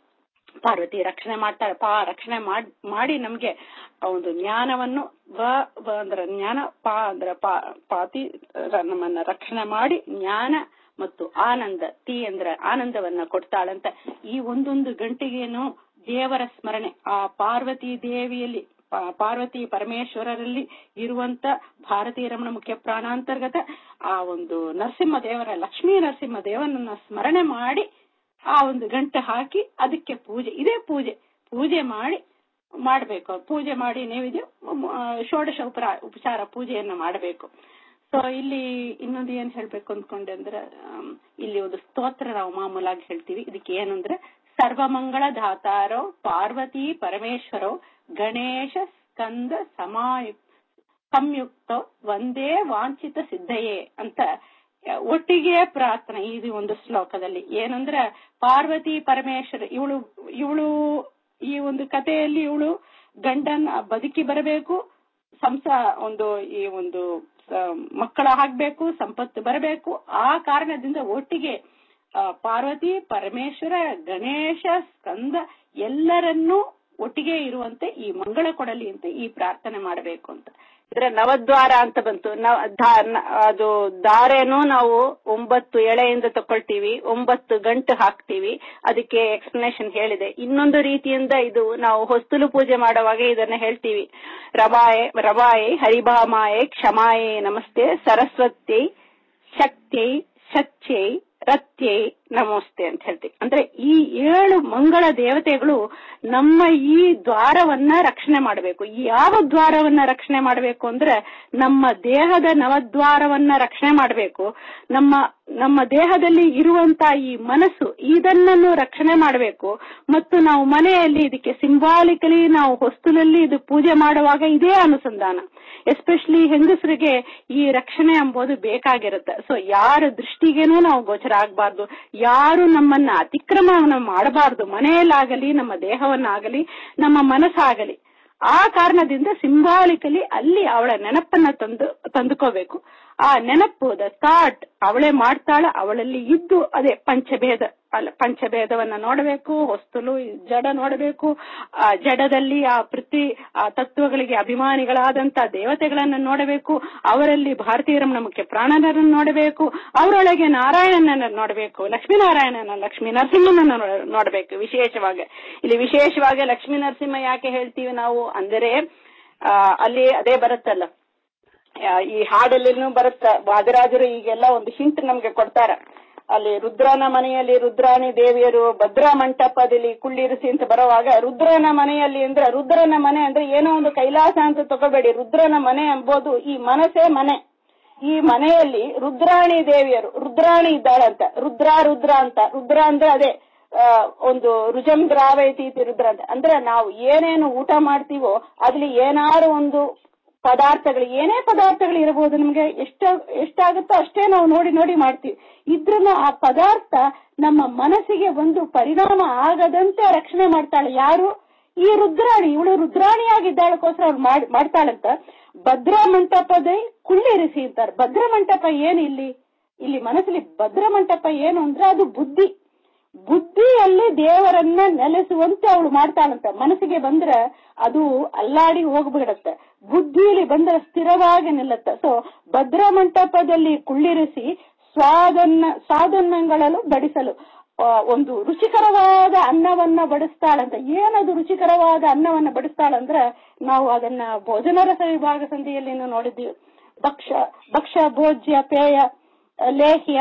ಪಾರ್ವತಿ ರಕ್ಷಣೆ ಮಾಡ್ತಾಳೆ ಪಾ ರಕ್ಷಣೆ ಮಾಡ್ ಮಾಡಿ ನಮ್ಗೆ ಆ ಒಂದು ಜ್ಞಾನವನ್ನು ವ ವ ಅಂದ್ರೆ ಜ್ಞಾನ ಪಾ ಅಂದ್ರೆ ಪಾ ಪಾತಿ ರ- ನಮ್ಮನ್ನ ರಕ್ಷಣೆ ಮಾಡಿ ಜ್ಞಾನ ಮತ್ತು ಆನಂದ ತಿ ಅಂದ್ರೆ ಆನಂದವನ್ನ ಕೊಡ್ತಾಳಂತ ಈ ಒಂದೊಂದು ಗಂಟೆಗೇನು ದೇವರ ಸ್ಮರಣೆ ಆ ಪಾರ್ವತಿ ದೇವಿಯಲ್ಲಿ ಪಾ- ಪಾರ್ವತಿ ಪರಮೇಶ್ವರರಲ್ಲಿ ಇರುವಂತ ಭಾರತೀಯ ರಮಣ ಮುಖ್ಯ ಪ್ರಾಣಾಂತರ್ಗತ ಆ ಒಂದು ನರಸಿಂಹ ದೇವರ ಲಕ್ಷ್ಮೀ ನರಸಿಂಹ ದೇವನನ್ನ ಸ್ಮರಣೆ ಮಾಡಿ ಆ ಒಂದು ಗಂಟೆ ಹಾಕಿ ಅದಕ್ಕೆ ಪೂಜೆ ಇದೇ ಪೂಜೆ ಪೂಜೆ ಮಾಡಿ ಮಾಡಬೇಕು ಪೂಜೆ ಮಾಡಿ ನೈವೇದ್ಯ ಮ್, ಆ, ಷೋಡಶ ಉಪರ ಉಪಚಾರ ಪೂಜೆಯನ್ನ ಮಾಡಬೇಕು ಸೊ ಇಲ್ಲಿ ಇನ್ನೊಂದು ಏನ್ ಹೇಳ್ಬೇಕು ಅಂದ್ಕೊಂಡೆ ಅಂದ್ರೆ ಆಮ್, ಇಲ್ಲಿ ಒಂದು ಸ್ತೋತ್ರ ನಾವು ಮಾಮೂಲಾಗಿ ಹೇಳ್ತೀವಿ ಇದಕ್ಕೆ ಏನಂದ್ರೆ ಸರ್ವಮಂಗಳ ಧಾತಾರೋ ಪಾರ್ವತಿ ಪರಮೇಶ್ವರೋ ಗಣೇಶ ಸ್ಕಂದ ಸಮಾಯು ಸಂಯುಕ್ತ ಒಂದೇ ವಾಂಛಿತ ಸಿದ್ಧಯೇ ಅಂತ ಒಟ್ಟಿಗೆ ಪ್ರಾರ್ಥನೆ ಇದು ಒಂದು ಶ್ಲೋಕದಲ್ಲಿ ಏನಂದ್ರೆ ಪಾರ್ವತಿ ಪರಮೇಶ್ವರ ಇವಳು ಇವಳು ಈ ಒಂದು ಕಥೆಯಲ್ಲಿ ಇವಳು ಗಂಡನ್ ಬದುಕಿ ಬರಬೇಕು ಸಂಸ ಒಂದು ಈ ಒಂದು ಆ, ಮಕ್ಕಳ ಆಗ್ಬೇಕು ಸಂಪತ್ತು ಬರಬೇಕು ಆ ಕಾರಣದಿಂದ ಒಟ್ಟಿಗೆ ಆ, ಪಾರ್ವತಿ ಪರಮೇಶ್ವರ ಗಣೇಶ ಸ್ಕಂದ ಎಲ್ಲರನ್ನೂ ಒಟ್ಟಿಗೆ ಇರುವಂತೆ ಈ ಮಂಗಳ ಕೊಡಲಿ ಅಂತ ಈ ಪ್ರಾರ್ಥನೆ ಮಾಡಬೇಕು ಅಂತ ಇದ್ರ ನವದ್ವಾರ ಅಂತ ಬಂತು ನವ ಧಾ- ನ- ಅದು ದಾರೆನೂ ನಾವು ಒಂಬತ್ತು ಎಳೆಯಿಂದ ತಕೊಳ್ತೀವಿ ಒಂಬತ್ತು ಗಂಟು ಹಾಕ್ತೀವಿ ಅದಕ್ಕೆ ಎಕ್ಸ್ಪ್ಲನೇಷನ್ ಹೇಳಿದೆ ಇನ್ನೊಂದು ರೀತಿಯಿಂದ ಇದು ನಾವು ಹೊಸ್ತಲು ಪೂಜೆ ಮಾಡುವಾಗ ಇದನ್ನ ಹೇಳ್ತೀವಿ ರಮಾಯೆ ರಮಾಯೆ ಹರಿಭಾಮಾಯೆ ಕ್ಷಮಾಯೆ ನಮಸ್ತೆ ಸರಸ್ವತಿ ಶಕ್ತಿ ಸಚ್ಯೈ ರತ್ಯೈ ನಮೋಸ್ತೆ ಅಂತ ಹೇಳ್ತೀವಿ ಅಂದ್ರೆ ಈ ಏಳು ಮಂಗಳ ದೇವತೆಗಳು ನಮ್ಮ ಈ ದ್ವಾರವನ್ನ ರಕ್ಷಣೆ ಮಾಡಬೇಕು ಯಾವ ದ್ವಾರವನ್ನ ರಕ್ಷಣೆ ಮಾಡಬೇಕು ಅಂದ್ರೆ ನಮ್ಮ ದೇಹದ ನವದ್ವಾರವನ್ನ ರಕ್ಷಣೆ ಮಾಡಬೇಕು ನಮ್ಮ ನಮ್ಮ ದೇಹದಲ್ಲಿ ಇರುವಂತ ಈ ಮನಸ್ಸು ಇದನ್ನನ್ನು ರಕ್ಷಣೆ ಮಾಡಬೇಕು ಮತ್ತು ನಾವು ಮನೆಯಲ್ಲಿ ಇದಕ್ಕೆ ಸಿಂಬಾಲಿಕಲಿ ನಾವು ಹೊಸ್ತಲಲ್ಲಿ ಇದು ಪೂಜೆ ಮಾಡುವಾಗ ಇದೇ ಅನುಸಂಧಾನ ಎಸ್ಪೆಷಲಿ ಹೆಂಗಸರಿಗೆ ಈ ರಕ್ಷಣೆ ಎಂಬುದು ಬೇಕಾಗಿರುತ್ತೆ ಸೊ ಯಾರ ದೃಷ್ಟಿಗೇನೂ ನಾವು ಗೋಚರ ಆಗಬಾರ್ದು ಯಾರು ನಮ್ಮನ್ನ ಅತಿಕ್ರಮವನ್ನು ಮಾಡಬಾರ್ದು ಮನೆಯಲ್ಲಾಗಲಿ ನಮ್ಮ ದೇಹವನ್ನಾಗಲಿ ನಮ್ಮ ಮನಸ್ಸಾಗಲಿ ಆ ಕಾರಣದಿಂದ ಸಿಂಬಾಲಿಕಲಿ ಅಲ್ಲಿ ಅವಳ ನೆನಪನ್ನ ತಂದು ತಂದುಕೋಬೇಕು ಆ ನೆನಪು ದ ಥಾಟ್ ಅವಳೇ ಮಾಡ್ತಾಳ ಅವಳಲ್ಲಿ ಇದ್ದು ಅದೇ ಪಂಚಭೇದ ಅಲ್ಲ ಪಂಚಭೇದವನ್ನ ನೋಡಬೇಕು ಹೊಸ್ತಲು ಜಡ ನೋಡಬೇಕು ಆ ಜಡದಲ್ಲಿ ಆ ಪ್ರತಿ ಆ ತತ್ವಗಳಿಗೆ ಅಭಿಮಾನಿಗಳಾದಂತ ದೇವತೆಗಳನ್ನ ನೋಡಬೇಕು ಅವರಲ್ಲಿ ಭಾರತೀಯರನ್ನ ಮುಖ್ಯ ಪ್ರಾಣನರನ್ನು ನೋಡಬೇಕು ಅವರೊಳಗೆ ನಾರಾಯಣನನ್ನ ನೋಡಬೇಕು ಲಕ್ಷ್ಮೀನಾರಾಯಣನ ಲಕ್ಷ್ಮೀ ನರಸಿಂಹನನ್ನ ನೋ- ನೋಡಬೇಕು ವಿಶೇಷವಾಗಿ ಇಲ್ಲಿ ವಿಶೇಷವಾಗಿ ಲಕ್ಷ್ಮೀ ನರಸಿಂಹ ಯಾಕೆ ಹೇಳ್ತೀವಿ ನಾವು ಅಂದರೆ ಆ, ಅಲ್ಲಿ ಅದೇ ಬರುತ್ತಲ್ಲ ಆ, ಈ ಹಾಡಲ್ಲಿನೂ ಬರುತ್ತ ವಾದರಾಜರು ಈಗೆಲ್ಲ ಒಂದು ಹಿಂಟ್ ನಮ್ಗೆ ಕೊಡ್ತಾರ ಅಲ್ಲಿ ರುದ್ರನ ಮನೆಯಲ್ಲಿ ರುದ್ರಾಣಿ ದೇವಿಯರು ಭದ್ರಾ ಮಂಟಪದಲ್ಲಿ ಕುಳ್ಳಿರಿಸಿ ಅಂತ ಬರುವಾಗ ರುದ್ರನ ಮನೆಯಲ್ಲಿ ಅಂದ್ರೆ ರುದ್ರನ ಮನೆ ಅಂದ್ರೆ ಏನೋ ಒಂದು ಕೈಲಾಸ ಅಂತ ತಗೋಬೇಡಿ ರುದ್ರನ ಮನೆ ಎಂಬುದು ಈ ಮನಸ್ಸೇ ಮನೆ ಈ ಮನೆಯಲ್ಲಿ ರುದ್ರಾಣಿ ದೇವಿಯರು ರುದ್ರಾಣಿ ಇದ್ದಾಳಂತ ರುದ್ರ ರುದ್ರ ಅಂತ ರುದ್ರ ಅಂದ್ರೆ ಅದೇ ಆ, ಒಂದು ರುಜಂ ದ್ರಾವೈತಿ ಇತಿ ರುದ್ರ ಅಂತ ಅಂದ್ರೆ ನಾವು ಏನೇನು ಊಟ ಮಾಡ್ತೀವೋ ಅದ್ರಲ್ಲಿ ಏನಾರು ಒಂದು ಪದಾರ್ಥಗಳು ಏನೇ ಪದಾರ್ಥಗಳು ಇರಬಹುದು ನಮ್ಗೆ ಎಷ್ಟ ಎಷ್ಟಾಗುತ್ತೋ ಅಷ್ಟೇ ನಾವು ನೋಡಿ ನೋಡಿ ಮಾಡ್ತೀವಿ ಇದ್ರೂ ಆ ಪದಾರ್ಥ ನಮ್ಮ ಮನಸ್ಸಿಗೆ ಒಂದು ಪರಿಣಾಮ ಆಗದಂತೆ ರಕ್ಷಣೆ ಮಾಡ್ತಾಳೆ ಯಾರು ಈ ರುದ್ರಾಣಿ ಇವಳು ರುದ್ರಾಣಿಯಾಗಿದ್ದಾಳಕ್ಕೋಸ್ಕರ ಅವ್ರು ಮಾಡ್ ಮಾಡ್ತಾಳಂತ ಭದ್ರ ಮಂಟಪದೇ ಕುಳ್ಳಿರಿಸಿ ಅಂತಾರೆ ಭದ್ರ ಮಂಟಪ ಏನು ಇಲ್ಲಿ ಇಲ್ಲಿ ಮನಸ್ಸಲ್ಲಿ ಭದ್ರ ಮಂಟಪ ಏನು ಅಂದ್ರೆ ಅದು ಬುದ್ಧಿ ಬುದ್ಧಿಯಲ್ಲಿ ದೇವರನ್ನ ನೆಲೆಸುವಂತೆ ಅವಳು ಮಾಡ್ತಾಳಂತ ಮನಸ್ಸಿಗೆ ಬಂದ್ರೆ ಅದು ಅಲ್ಲಾಡಿ ಹೋಗ್ಬಿಡತ್ತೆ ಬುದ್ಧಿಯಲ್ಲಿ ಬಂದ್ರೆ ಸ್ಥಿರವಾಗಿ ನಿಲ್ಲತ್ತೆ ಸೊ ಭದ್ರ ಮಂಟಪದಲ್ಲಿ ಕುಳ್ಳಿರಿಸಿ ಸ್ವಾದನ್ನ ಸ್ವಾದನ್ನಗಳಲ್ಲೂ ಬಡಿಸಲು ಆ, ಒಂದು ರುಚಿಕರವಾದ ಅನ್ನವನ್ನ ಬಡಿಸ್ತಾಳಂತ ಏನದು ರುಚಿಕರವಾದ ಅನ್ನವನ್ನ ಬಡಿಸ್ತಾಳಂದ್ರ ನಾವು ಅದನ್ನ ಭೋಜನ ರಸ ವಿಭಾಗ ಸಂಧಿಯಲ್ಲಿ ನೋಡಿದ್ದೀವಿ ಭಕ್ಷ ಭಕ್ಷ ಭೋಜ್ಯ ಪೇಯ ಆ, ಲೇಹ್ಯ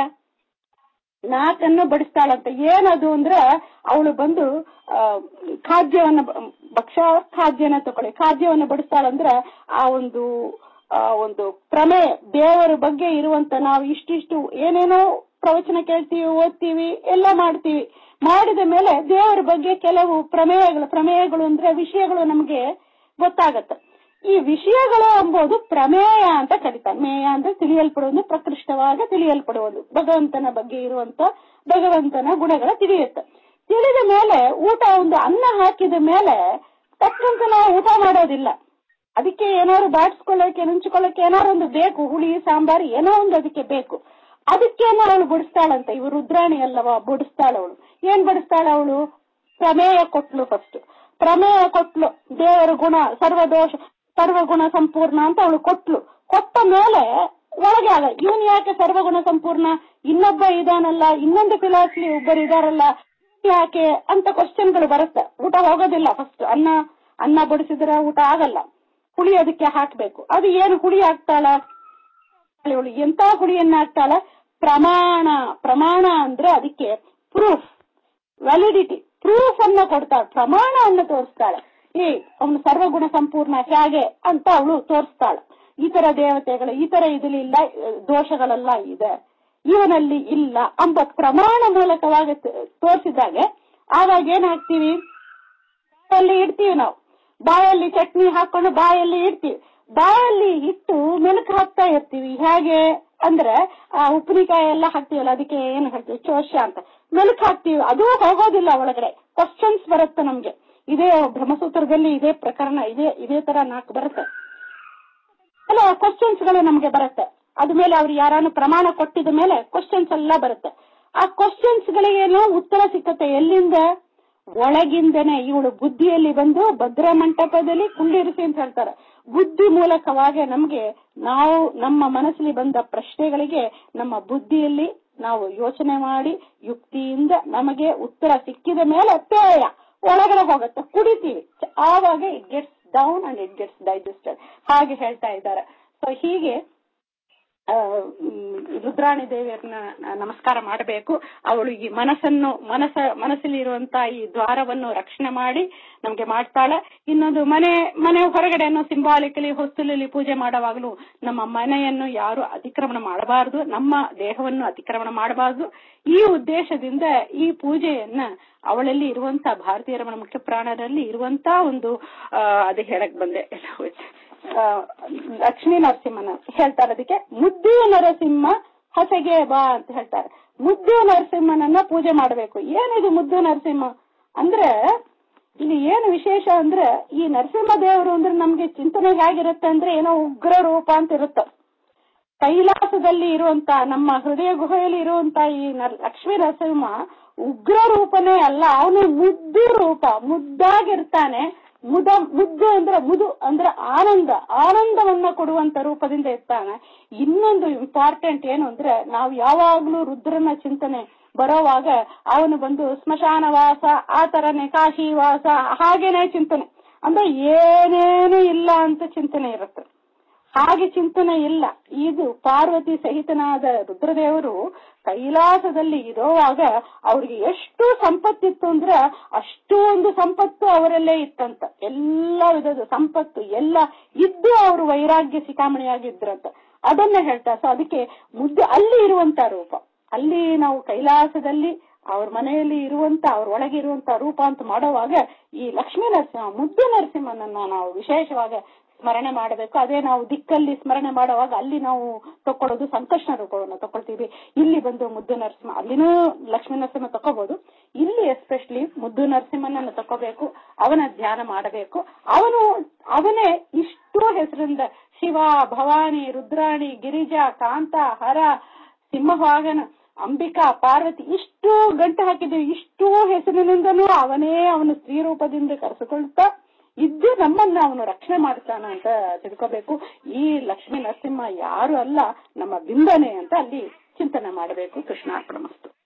ನಾಕನ್ನು ಬಡಿಸ್ತಾಳಂತ ಏನದು ಅಂದ್ರ ಅವಳು ಬಂದು ಆ, ಖಾದ್ಯವನ್ನ ಬ- ಭಕ್ಷ ಖಾದ್ಯನ ತಗೊಳ್ಳಿ ಖಾದ್ಯವನ್ನ ಬಡಿಸ್ತಾಳಂದ್ರ ಆ ಒಂದು ಆ ಒಂದು ಪ್ರಮೇಯ ದೇವರ ಬಗ್ಗೆ ಇರುವಂತ ನಾವು ಇಷ್ಟಿಷ್ಟು ಏನೇನೋ ಪ್ರವಚನ ಕೇಳ್ತೀವಿ ಓದ್ತೀವಿ ಎಲ್ಲ ಮಾಡ್ತೀವಿ ಮಾಡಿದ ಮೇಲೆ ದೇವರ ಬಗ್ಗೆ ಕೆಲವು ಪ್ರಮೇಯಗಳು ಪ್ರಮೇಯಗಳು ಅಂದ್ರೆ ವಿಷಯಗಳು ನಮಗೆ ಗೊತ್ತಾಗತ್ತೆ ಈ ವಿಷಯಗಳು ಎಂಬುದು ಪ್ರಮೇಯ ಅಂತ ಕರೀತಾರೆ ಮೇಯ ಅಂದ್ರೆ ತಿಳಿಯಲ್ಪಡುವುದು ಪ್ರಕೃಷ್ಟವಾಗಿ ತಿಳಿಯಲ್ಪಡುವುದು ಭಗವಂತನ ಬಗ್ಗೆ ಇರುವಂತ ಭಗವಂತನ ಗುಣಗಳ ತಿಳಿಯುತ್ತೆ ತಿಳಿದ ಮೇಲೆ ಊಟ ಒಂದು ಅನ್ನ ಹಾಕಿದ ಮೇಲೆ ತಕ್ಕಂತ ನಾವು ಊಟ ಮಾಡೋದಿಲ್ಲ ಅದಕ್ಕೆ ಏನಾದ್ರು ಬಾಡಿಸ್ಕೊಳ್ಳೋಕೆ ನೆಂಚ್ಕೊಳ್ಳೋಕೆ ಏನಾದ್ರು ಒಂದು ಬೇಕು ಹುಳಿ ಸಾಂಬಾರ್ ಏನೋ ಒಂದು ಅದಕ್ಕೆ ಬೇಕು ಅದಕ್ಕೇನೋ ಅವಳು ಬಡಿಸ್ತಾಳಂತ ಇವರು ರುದ್ರಾಣಿ ಅಲ್ಲವಾ ಬಡಿಸ್ತಾಳ ಅವಳು ಏನ್ ಬಡಿಸ್ತಾಳ ಅವಳು ಪ್ರಮೇಯ ಕೊಟ್ಲು ಫಸ್ಟ್ ಪ್ರಮೇಯ ಕೊಟ್ಲು ದೇವರ ಗುಣ ಸರ್ವದೋಷ ಸರ್ವಗುಣ ಸಂಪೂರ್ಣ ಅಂತ ಅವಳು ಕೊಟ್ಲು ಕೊಟ್ಟ ಮೇಲೆ ಒಳಗೆ ಆಗ ಇವನ್ ಯಾಕೆ ಸರ್ವಗುಣ ಸಂಪೂರ್ಣ ಇನ್ನೊಬ್ಬ ಇದಾನಲ್ಲ ಇನ್ನೊಂದು ಫಿಲಾಸಫಿ ಒಬ್ಬರು ಇದಾರಲ್ಲ ಯಾಕೆ ಅಂತ ಕ್ವಶನ್ಗಳು ಬರುತ್ತೆ ಊಟ ಹೋಗೋದಿಲ್ಲ ಫಸ್ಟ್ ಅನ್ನ ಅನ್ನ ಬಡಿಸಿದ್ರೆ ಊಟ ಆಗಲ್ಲ ಹುಳಿ ಅದಕ್ಕೆ ಹಾಕ್ಬೇಕು ಅದು ಏನು ಹುಳಿ ಹಾಕ್ತಾಳ ಇವಳು ಎಂತ ಹುಳಿಯನ್ನ ಹಾಕ್ತಾಳ ಪ್ರಮಾಣ ಪ್ರಮಾಣ ಅಂದ್ರೆ ಅದಕ್ಕೆ ಪ್ರೂಫ್ ವ್ಯಾಲಿಡಿಟಿ ಪ್ರೂಫ್ ಅನ್ನ ಕೊಡ್ತಾಳೆ ಪ್ರಮಾಣವನ್ನು ತೋರಿಸ್ತಾಳೆ ಈ ಅವನು ಸರ್ವಗುಣ ಸಂಪೂರ್ಣ ಹೇಗೆ ಅಂತ ಅವಳು ತೋರಿಸ್ತಾಳೆ ಈ ತರ ದೇವತೆಗಳು ಈ ತರ ಇದಿಲ್ಲ ದೋಷಗಳೆಲ್ಲ ಇದೆ ಇವನಲ್ಲಿ ಇಲ್ಲ ಎಂಬ ಪ್ರಮಾಣ ಮೂಲಕವಾಗಿ ತೋರಿಸಿದಾಗೆ ಆವಾಗ ಏನಾಗ್ತೀವಿ ಬಾಯಲ್ಲಿ ಇಡ್ತೀವಿ ನಾವು ಬಾಯಲ್ಲಿ ಚಟ್ನಿ ಹಾಕೊಂಡು ಬಾಯಲ್ಲಿ ಇಡ್ತೀವಿ ಬಾಯಲ್ಲಿ ಇಟ್ಟು ಮೆಣಕು ಹಾಕ್ತಾ ಇರ್ತೀವಿ ಹೇಗೆ ಅಂದ್ರೆ ಆ ಉಪ್ಪಿನಕಾಯಿ ಎಲ್ಲ ಹಾಕ್ತಿವಲ್ಲ ಅದಕ್ಕೆ ಏನು ಹಾಕ್ತೀವಿ ಚೋಷ್ಯ ಅಂತ ಮೆಣಕು ಹಾಕ್ತಿವಿ ಅದು ಹೋಗೋದಿಲ್ಲ ಒಳಗಡೆ ಕ್ವಶನ್ಸ್ ಬರುತ್ತೆ ನಮ್ಗೆ ಇದೇ ಬ್ರಹ್ಮಸೂತ್ರದಲ್ಲಿ ಇದೇ ಪ್ರಕರಣ ಇದೇ ಇದೇ ತರ ನಾಲ್ಕು ಬರುತ್ತೆ ಅಲ್ಲ ಕ್ವಶನ್ಸ್ ಗಳು ನಮ್ಗೆ ಬರುತ್ತೆ ಅದ್ಮೇಲೆ ಅವ್ರು ಯಾರಾನು ಪ್ರಮಾಣ ಕೊಟ್ಟಿದ ಮೇಲೆ ಕ್ವಶನ್ಸ್ ಎಲ್ಲ ಬರುತ್ತೆ ಆ ಕ್ವಶನ್ಸ್ ಗಳಿಗೇನು ಉತ್ತರ ಸಿಕ್ಕತ್ತೆ ಎಲ್ಲಿಂದ ಒಳಗಿಂದನೇ ಇವಳು ಬುದ್ಧಿಯಲ್ಲಿ ಬಂದು ಭದ್ರ ಮಂಟಪದಲ್ಲಿ ಕುಳ್ಳಿರಿಸಿ ಅಂತ ಹೇಳ್ತಾರೆ ಬುದ್ಧಿ ಮೂಲಕವಾಗಿ ನಮ್ಗೆ ನಾವು ನಮ್ಮ ಮನಸ್ಸಲ್ಲಿ ಬಂದ ಪ್ರಶ್ನೆಗಳಿಗೆ ನಮ್ಮ ಬುದ್ಧಿಯಲ್ಲಿ ನಾವು ಯೋಚನೆ ಮಾಡಿ ಯುಕ್ತಿಯಿಂದ ನಮಗೆ ಉತ್ತರ ಸಿಕ್ಕಿದ ಮೇಲೆ ಪೇಯ ಒಳಗಡೆ ಹೋಗುತ್ತೆ ಕುಡಿತೀವಿ ಆವಾಗ it gets down and it gets digested ಹಾಗೆ ಹೇಳ್ತಾ ಇದ್ದಾರೆ ಸೊ ಹೀಗೆ ಆ, ಮ್, ರುದ್ರಾಣಿ ದೇವಿಯರನ್ನ ನಮಸ್ಕಾರ ಮಾಡಬೇಕು ಅವಳು ಈ ಮನಸ್ಸನ್ನು ಮನಸ್ಸ ಮನಸ್ಸಲ್ಲಿ ಇರುವಂತಹ ಈ ದ್ವಾರವನ್ನು ರಕ್ಷಣೆ ಮಾಡಿ ನಮ್ಗೆ ಮಾಡ್ತಾಳೆ ಇನ್ನೊಂದು ಮನೆ ಮನೆ ಹೊರಗಡೆಯನ್ನು ಸಿಂಬಾಲಿಕಲಿ ಹೊಸ್ತಲಲ್ಲಿ ಪೂಜೆ ಮಾಡುವಾಗಲೂ ನಮ್ಮ ಮನೆಯನ್ನು ಯಾರು ಅತಿಕ್ರಮಣ ಮಾಡಬಾರದು ನಮ್ಮ ದೇಹವನ್ನು ಅತಿಕ್ರಮಣ ಮಾಡಬಾರದು ಈ ಉದ್ದೇಶದಿಂದ ಈ ಪೂಜೆಯನ್ನ ಅವಳಲ್ಲಿ ಇರುವಂತ ಭಾರತೀಯ ರಮಣ ಮುಖ್ಯ ಪ್ರಾಣರಲ್ಲಿ ಇರುವಂತ ಒಂದು ಆ, ಅದು ಹೇಳಕ್ ಬಂದೆ ಆ, ಲಕ್ಷ್ಮೀ ನರಸಿಂಹನ ಹೇಳ್ತಾರೆ ಅದಕ್ಕೆ ಮುದ್ದು ನರಸಿಂಹ ಹಸೆಗೆ ಬಾ ಅಂತ ಹೇಳ್ತಾರೆ ಮುದ್ದು ನರಸಿಂಹನನ್ನ ಪೂಜೆ ಮಾಡಬೇಕು ಏನಿದು ಮುದ್ದು ನರಸಿಂಹ ಅಂದ್ರೆ ಇಲ್ಲಿ ಏನು ವಿಶೇಷ ಅಂದ್ರೆ ಈ ನರಸಿಂಹ ದೇವರು ಅಂದ್ರೆ ನಮ್ಗೆ ಚಿಂತನೆ ಹೇಗಿರುತ್ತೆ ಅಂದ್ರೆ ಏನೋ ಉಗ್ರ ರೂಪ ಅಂತ ಇರುತ್ತೆ ಕೈಲಾಸದಲ್ಲಿ ಇರುವಂತ ನಮ್ಮ ಹೃದಯ ಗುಹೆಯಲ್ಲಿ ಇರುವಂತ ಈ ನರ್- ಲಕ್ಷ್ಮೀ ನರಸಿಂಹ ಉಗ್ರ ರೂಪನೇ ಅಲ್ಲ ಅವನು ಮುದ್ದು ರೂಪ ಮುದ್ದಾಗಿರ್ತಾನೆ ಮುದ ಮುದ್ದು ಅಂದ್ರೆ ಮುದು ಅಂದ್ರೆ ಆನಂದ ಆನಂದವನ್ನ ಕೊಡುವಂತ ರೂಪದಿಂದ ಇರ್ತಾನೆ ಇನ್ನೊಂದು ಇಂಪಾರ್ಟೆಂಟ್ ಏನು ಅಂದ್ರೆ ನಾವು ಯಾವಾಗ್ಲೂ ರುದ್ರನ ಚಿಂತನೆ ಬರೋವಾಗ ಅವನು ಬಂದು ಸ್ಮಶಾನ ವಾಸ ಆ ತರನೇ ಕಾಶಿ ವಾಸ ಹಾಗೇನೆ ಚಿಂತನೆ ಅಂದ್ರೆ ಏನೇನು ಇಲ್ಲ ಅಂತ ಚಿಂತನೆ ಇರುತ್ತೆ ಹಾಗೆ ಚಿಂತನೆ ಇಲ್ಲ ಇದು ಪಾರ್ವತಿ ಸಹಿತನಾದ ರುದ್ರದೇವರು ಕೈಲಾಸದಲ್ಲಿ ಇರೋವಾಗ ಅವ್ರಿಗೆ ಎಷ್ಟು ಸಂಪತ್ತಿತ್ತು ಅಂದ್ರೆ ಅಷ್ಟು ಒಂದು ಸಂಪತ್ತು ಅವರಲ್ಲೇ ಇತ್ತಂತ ಎಲ್ಲ ವಿಧದ ಸಂಪತ್ತು ಎಲ್ಲ ಇದ್ದು ಅವರು ವೈರಾಗ್ಯ ಶಿಖಾಮಣಿಯಾಗಿದ್ರಂತ ಅದನ್ನ ಹೇಳ್ತಾರೆ ಸೊ ಅದಕ್ಕೆ ಮುದ್ದು ಅಲ್ಲಿ ಇರುವಂತ ರೂಪ ಅಲ್ಲಿ ನಾವು ಕೈಲಾಸದಲ್ಲಿ ಅವ್ರ ಮನೆಯಲ್ಲಿ ಇರುವಂತ ಅವ್ರ ಒಳಗೆ ಇರುವಂತ ರೂಪ ಅಂತ ಮಾಡುವಾಗ ಈ ಲಕ್ಷ್ಮೀ ನರಸಿಂಹ ಮುದ್ದು ನರಸಿಂಹನನ್ನ ನಾವು ವಿಶೇಷವಾಗಿ ಸ್ಮರಣೆ ಮಾಡಬೇಕು ಅದೇ ನಾವು ದಿಕ್ಕಲ್ಲಿ ಸ್ಮರಣೆ ಮಾಡುವಾಗ ಅಲ್ಲಿ ನಾವು ತಕೊಳ್ಳೋದು ಸಂಕಷ್ಟ ರೂಪವನ್ನು ತಕೊಳ್ತೀವಿ ಇಲ್ಲಿ ಬಂದು ಮುದ್ದು ನರಸಿಂಹ ಅಲ್ಲಿನೂ ಲಕ್ಷ್ಮೀ ನರಸಿಂಹ ತಕೋಬಹುದು ಇಲ್ಲಿ ಎಸ್ಪೆಷಲಿ ಮುದ್ದು ನರಸಿಂಹನನ್ನು ತಕೋಬೇಕು ಅವನ ಧ್ಯಾನ ಮಾಡಬೇಕು ಅವನು ಅವನೇ ಇಷ್ಟು ಹೆಸರಿಂದ ಶಿವ ಭವಾನಿ ರುದ್ರಾಣಿ ಗಿರಿಜಾ ಕಾಂತ ಹರ ಸಿಂಹವಾಗನ ಅಂಬಿಕಾ ಪಾರ್ವತಿ ಇಷ್ಟು ಗಂಟೆ ಹಾಕಿದ್ದೀವಿ ಇಷ್ಟು ಹೆಸರಿನಿಂದಲೂ ಅವನೇ ಅವನು ಸ್ತ್ರೀ ರೂಪದಿಂದ ಕರೆಸಿಕೊಳ್ತಾ ಇದ್ದು ನಮ್ಮನ್ನ ಅವನು ರಕ್ಷಣೆ ಮಾಡ್ತಾನ ಅಂತ ತಿಳ್ಕೋಬೇಕು ಈ ಲಕ್ಷ್ಮೀ ನರಸಿಂಹ ಯಾರು ಅಲ್ಲ ನಮ್ಮ ಬಿಂಬನೆ ಅಂತ ಅಲ್ಲಿ ಚಿಂತನೆ ಮಾಡಬೇಕು ಕೃಷ್ಣಾರ್ಪಣ ಮಸ್ತು